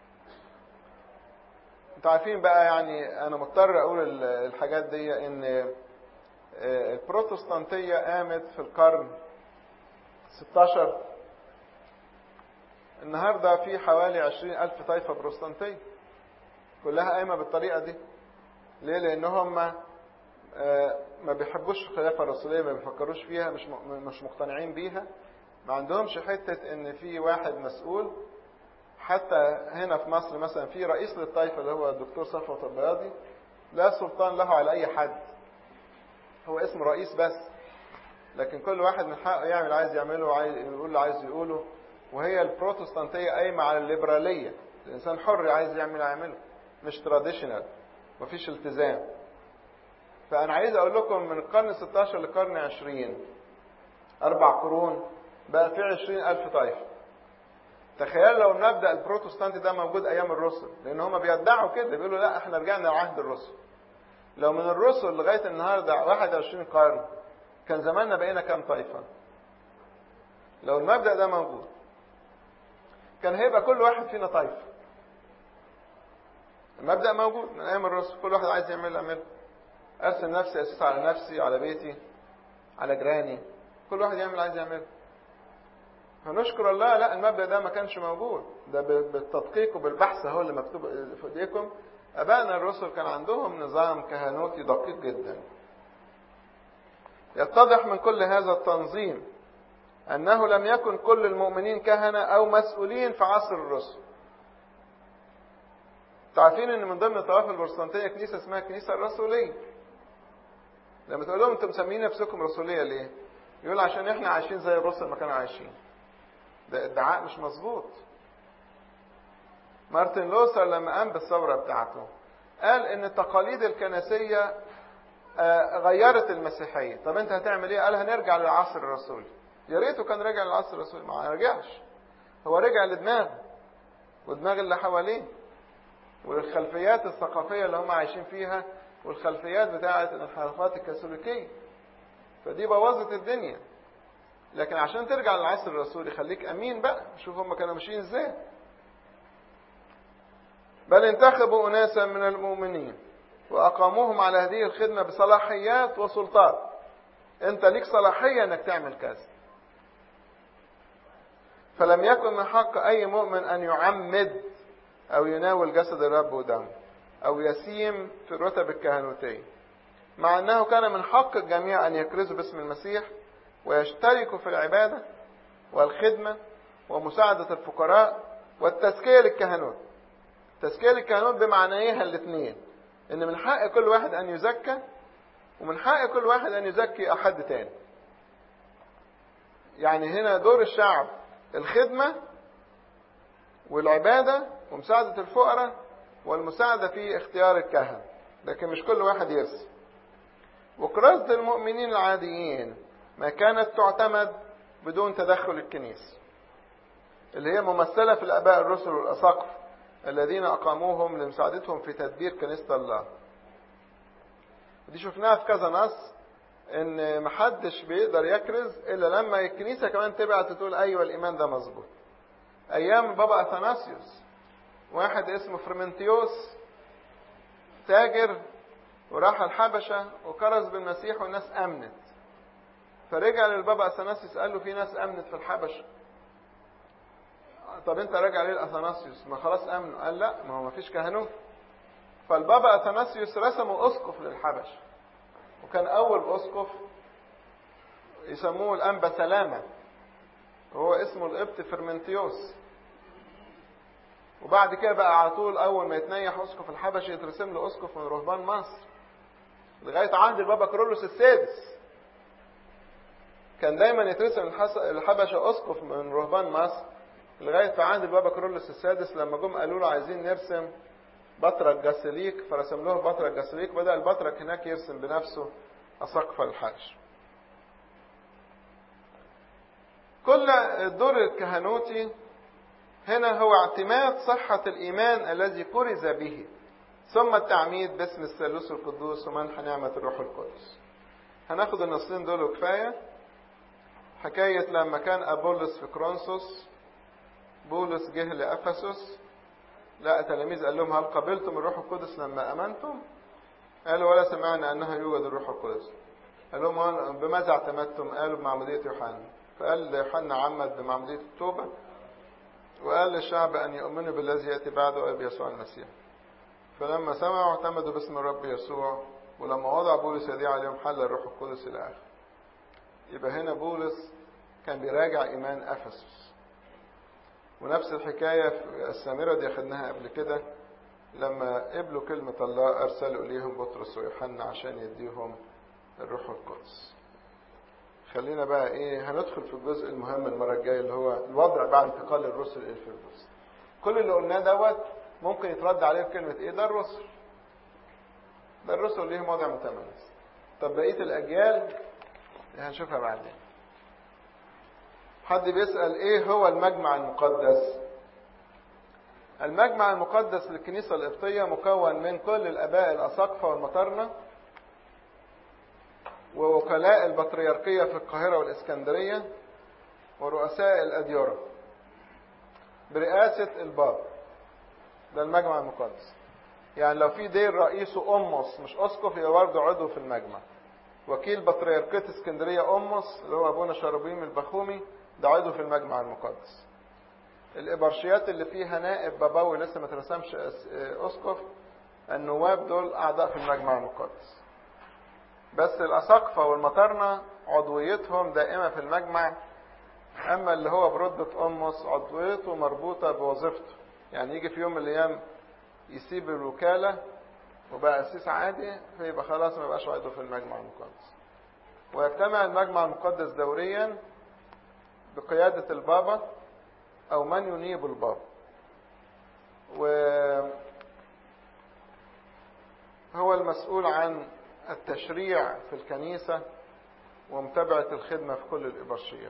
انتوا عارفين بقى يعني أنا مضطر أقول الحاجات دي إن البروتستانتية قامت في القرن 16 النهاردة في حوالي عشرين ألف طائفة بروتستانتية كلها قايمة بالطريقة دي ليه؟ لأن هم ما بيحبوش الخلافة الرسولية ما بيفكروش فيها مش مش مقتنعين بيها ما عندهمش حتة إن في واحد مسؤول حتى هنا في مصر مثلا في رئيس للطائفة اللي هو الدكتور صفوت البياضي لا سلطان له على أي حد هو اسمه رئيس بس لكن كل واحد من حقه يعمل عايز يعمله وعايز يقول اللي عايز يقوله وهي البروتستانتية قايمة على الليبرالية الإنسان حر عايز يعمل يعمله مش تراديشنال مفيش التزام فأنا عايز أقول لكم من القرن 16 للقرن 20 أربع قرون بقى في 20 ألف طائفة تخيل لو المبدأ البروتستانتي ده موجود أيام الرسل لأن هم بيدعوا كده بيقولوا لا احنا رجعنا لعهد الرسل لو من الرسل لغاية النهاردة 21 قرن كان زماننا بقينا كام طائفة لو المبدأ ده موجود كان هيبقى كل واحد فينا طائفة المبدأ موجود من أيام الرسل كل واحد عايز يعمل يعمل أرسم نفسي أساس على نفسي على بيتي على جيراني كل واحد يعمل عايز يعمله فنشكر الله لا المبدأ ده ما كانش موجود ده بالتدقيق وبالبحث هو اللي مكتوب في ايديكم ابائنا الرسل كان عندهم نظام كهنوتي دقيق جدا يتضح من كل هذا التنظيم انه لم يكن كل المؤمنين كهنه او مسؤولين في عصر الرسل تعرفين ان من ضمن الطوائف البروتستانتيه كنيسه اسمها الكنيسه الرسوليه لما تقول لهم انتم مسميين نفسكم رسوليه ليه يقول عشان احنا عايشين زي الرسل ما كانوا عايشين ده ادعاء مش مظبوط مارتن لوثر لما قام بالثورة بتاعته قال ان التقاليد الكنسية غيرت المسيحية طب انت هتعمل ايه قال هنرجع للعصر الرسولي يا ريته كان رجع للعصر الرسولي ما رجعش هو رجع لدماغه ودماغ اللي حواليه والخلفيات الثقافية اللي هم عايشين فيها والخلفيات بتاعة الانحرافات الكاثوليكية فدي بوظت الدنيا لكن عشان ترجع للعصر الرسولي خليك امين بقى شوف هم كانوا ماشيين ازاي بل انتخبوا اناسا من المؤمنين واقاموهم على هذه الخدمه بصلاحيات وسلطات انت ليك صلاحيه انك تعمل كذا فلم يكن من حق اي مؤمن ان يعمد او يناول جسد الرب ودمه او يسيم في الرتب الكهنوتيه مع انه كان من حق الجميع ان يكرزوا باسم المسيح ويشتركوا في العبادة والخدمة ومساعدة الفقراء والتزكية للكهنوت تزكية للكهنوت بمعنيها الاثنين ان من حق كل واحد ان يزكى ومن حق كل واحد ان يزكي احد تاني يعني هنا دور الشعب الخدمة والعبادة ومساعدة الفقراء والمساعدة في اختيار الكهنة لكن مش كل واحد يرسم وكرازة المؤمنين العاديين ما كانت تعتمد بدون تدخل الكنيسة اللي هي ممثلة في الآباء الرسل والأساقف الذين أقاموهم لمساعدتهم في تدبير كنيسة الله دي شفناها في كذا نص ان محدش بيقدر يكرز الا لما الكنيسه كمان تبعت تقول ايوه الايمان ده مظبوط ايام بابا اثناسيوس واحد اسمه فرمنتيوس تاجر وراح الحبشه وكرز بالمسيح والناس امنت فرجع للبابا اثناسيوس قال له في ناس امنت في الحبشه طب انت راجع ليه الاثناسيوس ما خلاص امنوا قال لا ما هو ما فيش كهنوت فالبابا اثناسيوس رسموا اسقف للحبشه وكان اول اسقف يسموه الانبا سلامه وهو اسمه القبط فرمنتيوس وبعد كده بقى على طول اول ما يتنيح اسقف الحبشه يترسم له اسقف من رهبان مصر لغايه عهد البابا كرولوس السادس كان دايما يترسم الحبشه اسقف من رهبان مصر لغايه في عهد البابا كرولوس السادس لما جم قالوا له عايزين نرسم بطرك جاسليك فرسم لهم بطرك جاسليك بدأ البطرك هناك يرسم بنفسه أساقفة الحج كل الدور الكهنوتي هنا هو اعتماد صحة الإيمان الذي كرز به ثم التعميد باسم الثالوث القدوس ومنح نعمة الروح القدس هناخد النصين دول وكفاية حكاية لما كان أبولس في كرونسوس بولس جه لأفسس لا التلاميذ قال لهم هل قبلتم الروح القدس لما أمنتم؟ قالوا ولا سمعنا أنه يوجد الروح القدس قال لهم بماذا اعتمدتم؟ قالوا بمعمودية يوحنا فقال يوحنا عمد بمعمودية التوبة وقال للشعب أن يؤمنوا بالذي يأتي بعده أي بيسوع المسيح فلما سمعوا اعتمدوا باسم الرب يسوع ولما وضع بولس يديه عليهم حل الروح القدس إلى آخره يبقى هنا بولس كان بيراجع إيمان أفسس ونفس الحكاية في السامرة دي أخدناها قبل كده لما قبلوا كلمة الله أرسلوا إليهم بطرس ويوحنا عشان يديهم الروح القدس خلينا بقى إيه هندخل في الجزء المهم المرة الجاية اللي هو الوضع بعد انتقال الرسل إلى الفردوس كل اللي قلناه دوت ممكن يترد عليه بكلمة إيه ده الرسل ده الرسل ليهم وضع متميز طب بقية الأجيال هنشوفها بعدين حد بيسأل ايه هو المجمع المقدس المجمع المقدس للكنيسة القبطية مكون من كل الآباء الأساقفة والمطارنة ووكلاء البطريركية في القاهرة والإسكندرية ورؤساء الأديرة برئاسة الباب ده المجمع المقدس يعني لو في دير رئيسه أمس مش أسقف يبقى برضه عضو في المجمع وكيل بطريركية اسكندرية أمس اللي هو أبونا شربيم البخومي ده عضو في المجمع المقدس الإبرشيات اللي فيها نائب باباوي لسه ما ترسمش أسقف النواب دول أعضاء في المجمع المقدس بس الأساقفة والمطارنة عضويتهم دائمة في المجمع أما اللي هو برتبة أمس عضويته مربوطة بوظيفته يعني يجي في يوم من الأيام يسيب الوكالة وبقى أسيس عادي فيبقى خلاص ما يبقاش عضو في المجمع المقدس ويجتمع المجمع المقدس دوريا بقيادة البابا أو من ينيب البابا وهو المسؤول عن التشريع في الكنيسة ومتابعة الخدمة في كل الإبرشيات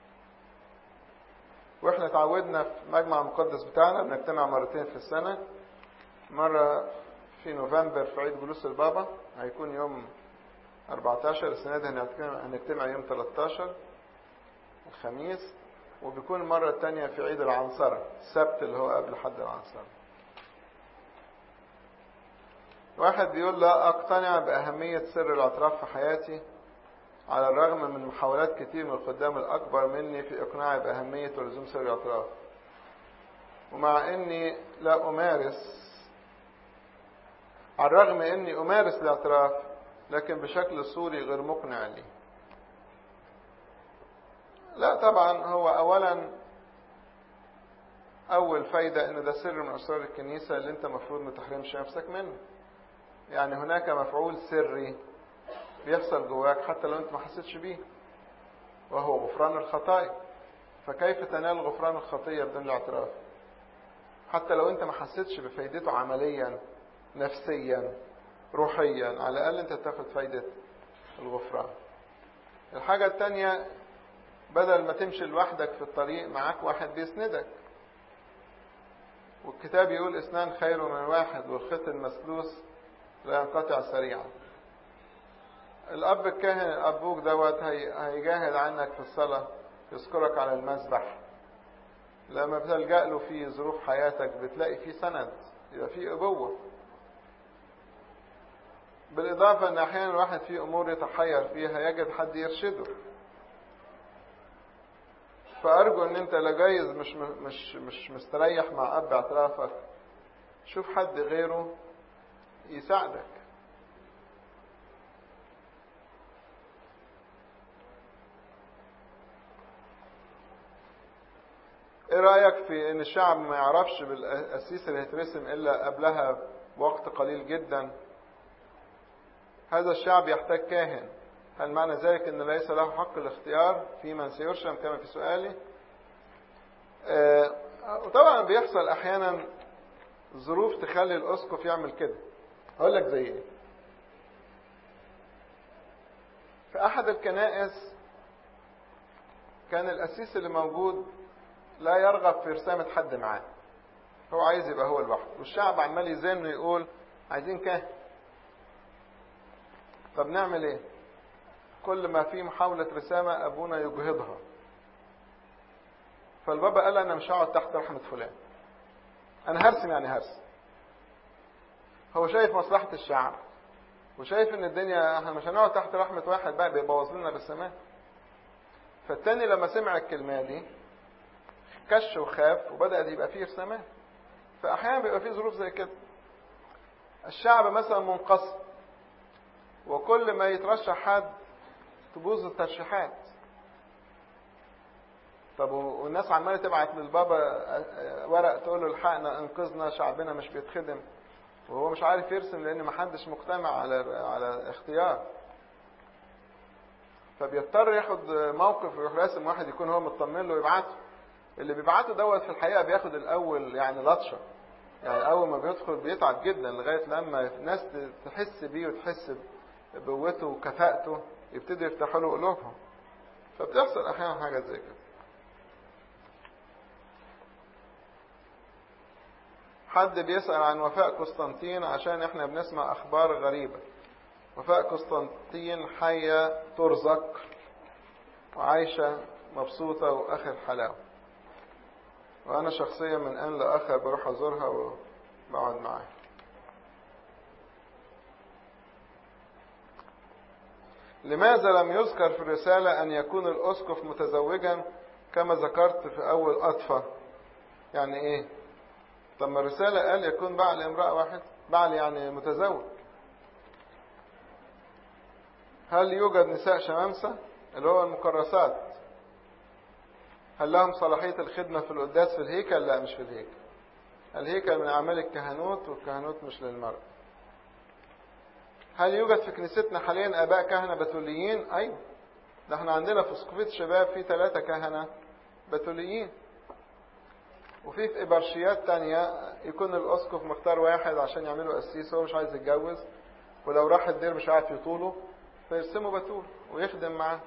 واحنا تعودنا في مجمع المقدس بتاعنا بنجتمع مرتين في السنة مرة في نوفمبر في عيد جلوس البابا هيكون يوم 14 السنة دي هنجتمع يوم 13 الخميس وبيكون المرة الثانية في عيد العنصرة السبت اللي هو قبل حد العنصرة واحد بيقول لا أقتنع بأهمية سر الاعتراف في حياتي على الرغم من محاولات كتير من الخدام الأكبر مني في إقناعي بأهمية ولزوم سر الاعتراف ومع إني لا أمارس على الرغم إني أمارس الاعتراف لكن بشكل صوري غير مقنع لي لا طبعا هو أولا أول فايدة إن ده سر من أسرار الكنيسة اللي أنت مفروض ما تحرمش نفسك منه يعني هناك مفعول سري بيحصل جواك حتى لو أنت ما حسيتش بيه وهو غفران الخطايا فكيف تنال غفران الخطية بدون الاعتراف حتى لو أنت ما حسيتش بفايدته عمليا نفسيا روحيا على الأقل أنت تاخد فايدة الغفران الحاجة التانية بدل ما تمشي لوحدك في الطريق معاك واحد بيسندك والكتاب يقول اثنان خير من واحد والخيط المسلوس لا ينقطع سريعا الأب الكاهن أبوك دوت هيجاهد عنك في الصلاة يذكرك على المسبح لما بتلجأ له في ظروف حياتك بتلاقي فيه سند يبقى فيه أبوة بالإضافة أن أحيانا الواحد فيه أمور يتحير فيها يجد حد يرشده فأرجو أن أنت لا جايز مش مش مش مستريح مع أب اعترافك شوف حد غيره يساعدك ايه رأيك في ان الشعب ما يعرفش بالقسيس اللي هيترسم الا قبلها بوقت قليل جدا هذا الشعب يحتاج كاهن هل معنى ذلك ان ليس له حق الاختيار في من سيرشم كما في سؤالي آه وطبعا بيحصل احيانا ظروف تخلي الاسقف يعمل كده اقول لك زي ايه في احد الكنائس كان القسيس اللي موجود لا يرغب في رسامة حد معاه هو عايز يبقى هو لوحده والشعب عمال يزن ويقول عايزين كاهن طب نعمل ايه كل ما في محاولة رسامة ابونا يجهضها فالبابا قال انا مش هقعد تحت رحمة فلان انا هرسم يعني هرسم هو شايف مصلحة الشعب وشايف ان الدنيا احنا مش هنقعد تحت رحمة واحد بقى بيبوظ لنا الرسامات فالتاني لما سمع الكلمة دي كش وخاف وبدأت يبقى فيه رسامات فأحيانا بيبقى فيه ظروف زي كده الشعب مثلا منقسم وكل ما يترشح حد تبوظ الترشيحات طب والناس عماله تبعت للبابا ورق تقول له الحقنا انقذنا شعبنا مش بيتخدم وهو مش عارف يرسم لان محدش مقتنع على على اختيار فبيضطر ياخد موقف ويروح راسم واحد يكون هو مطمن له ويبعته اللي بيبعته دوت في الحقيقه بياخد الاول يعني لطشه يعني اول ما بيدخل بيتعب جدا لغايه لما الناس تحس بيه وتحس بقوته وكفاءته يبتدوا يفتحوا له قلوبهم فبتحصل احيانا حاجه زي كده حد بيسأل عن وفاء قسطنطين عشان احنا بنسمع اخبار غريبة وفاء قسطنطين حية ترزق وعايشة مبسوطة واخر حلاوة وانا شخصيا من ان لاخر بروح ازورها وبقعد معاها لماذا لم يذكر في الرسالة أن يكون الأسقف متزوجا كما ذكرت في أول أطفة يعني إيه طب ما الرسالة قال يكون بعل امرأة واحد بعل يعني متزوج هل يوجد نساء شمامسة اللي هو المكرسات هل لهم صلاحية الخدمة في القداس في الهيكل لا مش في الهيكل الهيكل من أعمال الكهنوت والكهنوت مش للمرأة هل يوجد في كنيستنا حاليا آباء كهنة بتوليين أيوة ده احنا عندنا في اسقفية الشباب في ثلاثة كهنة بتوليين وفي في إبرشيات تانية يكون الأسقف مختار واحد عشان يعملوا قسيس هو مش عايز يتجوز ولو راح الدير مش عارف يطوله فيرسمه بتول ويخدم معاه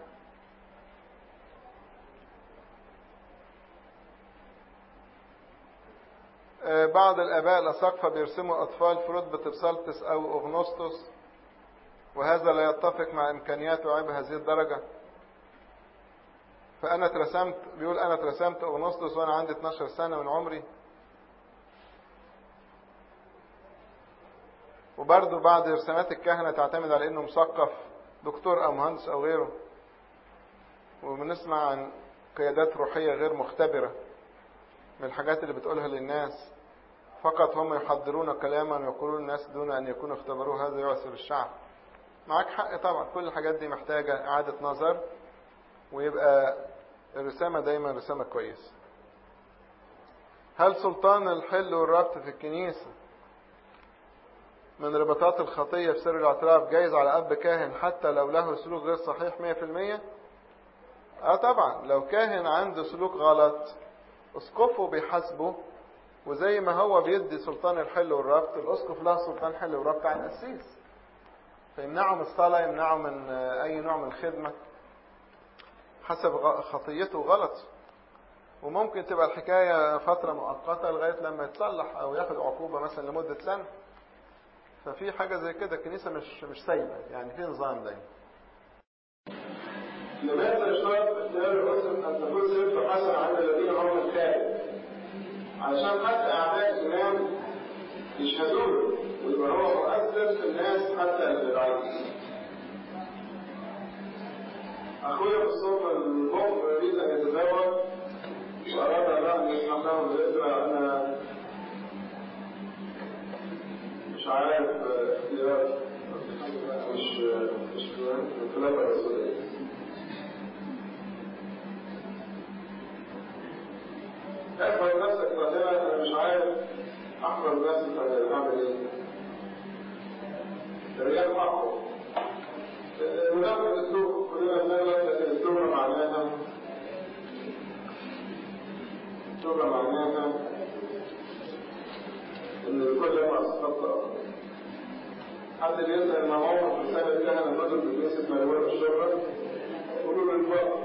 بعض الآباء الأساقفة بيرسموا أطفال في رتبة بسالتس أو أغنوستوس وهذا لا يتفق مع إمكانيات وعيب هذه الدرجة فأنا اترسمت بيقول أنا اترسمت أغنوستوس وأنا عندي 12 سنة من عمري وبرضه بعض رسامات الكهنة تعتمد على إنه مثقف دكتور أو مهندس أو غيره وبنسمع عن قيادات روحية غير مختبرة من الحاجات اللي بتقولها للناس فقط هم يحضرون كلاما ويقولون الناس دون أن يكونوا اختبروه هذا يعسر الشعب معاك حق طبعا كل الحاجات دي محتاجة إعادة نظر ويبقى الرسامة دايما رسامة كويسة هل سلطان الحل والربط في الكنيسة من ربطات الخطية في سر الاعتراف جايز على أب كاهن حتى لو له سلوك غير صحيح 100% اه طبعا لو كاهن عنده سلوك غلط اسقفه بيحاسبه وزي ما هو بيدي سلطان الحل والربط الاسقف له سلطان حل وربط عن القسيس فيمنعه من الصلاة يمنعه من أي نوع من الخدمة حسب خطيته غلط وممكن تبقى الحكاية فترة مؤقتة لغاية لما يتصلح أو ياخد عقوبة مثلا لمدة سنة ففي حاجة زي كده الكنيسة مش مش سايبة يعني في نظام دايما لماذا يشترط اختيار الأسر أن تكون صفة حسنة عند الذين هم من الخارج؟ علشان حتى أعداء الإمام يشهدوا له ويبقى هو مؤثر في الناس حتى اللي بعيد. أخويا في الصوم المخ يريد أن يتزوج وأراد الله أن يسمح له بالإذن أنا مش عارف اختيار مش مش في الخلافة الرسولية. احفظ نفسك مثلا انا مش عارف احفظ نفسي اعمل ايه الرياض حقه منافق السوق كلنا بنغلط لكن السوق معناها السوق معناها ان لكل ما اصبت اخر حد بيسال ما موقف رساله كهنه نزل في كنيسه ملوان الشهره يقولوا له الوقت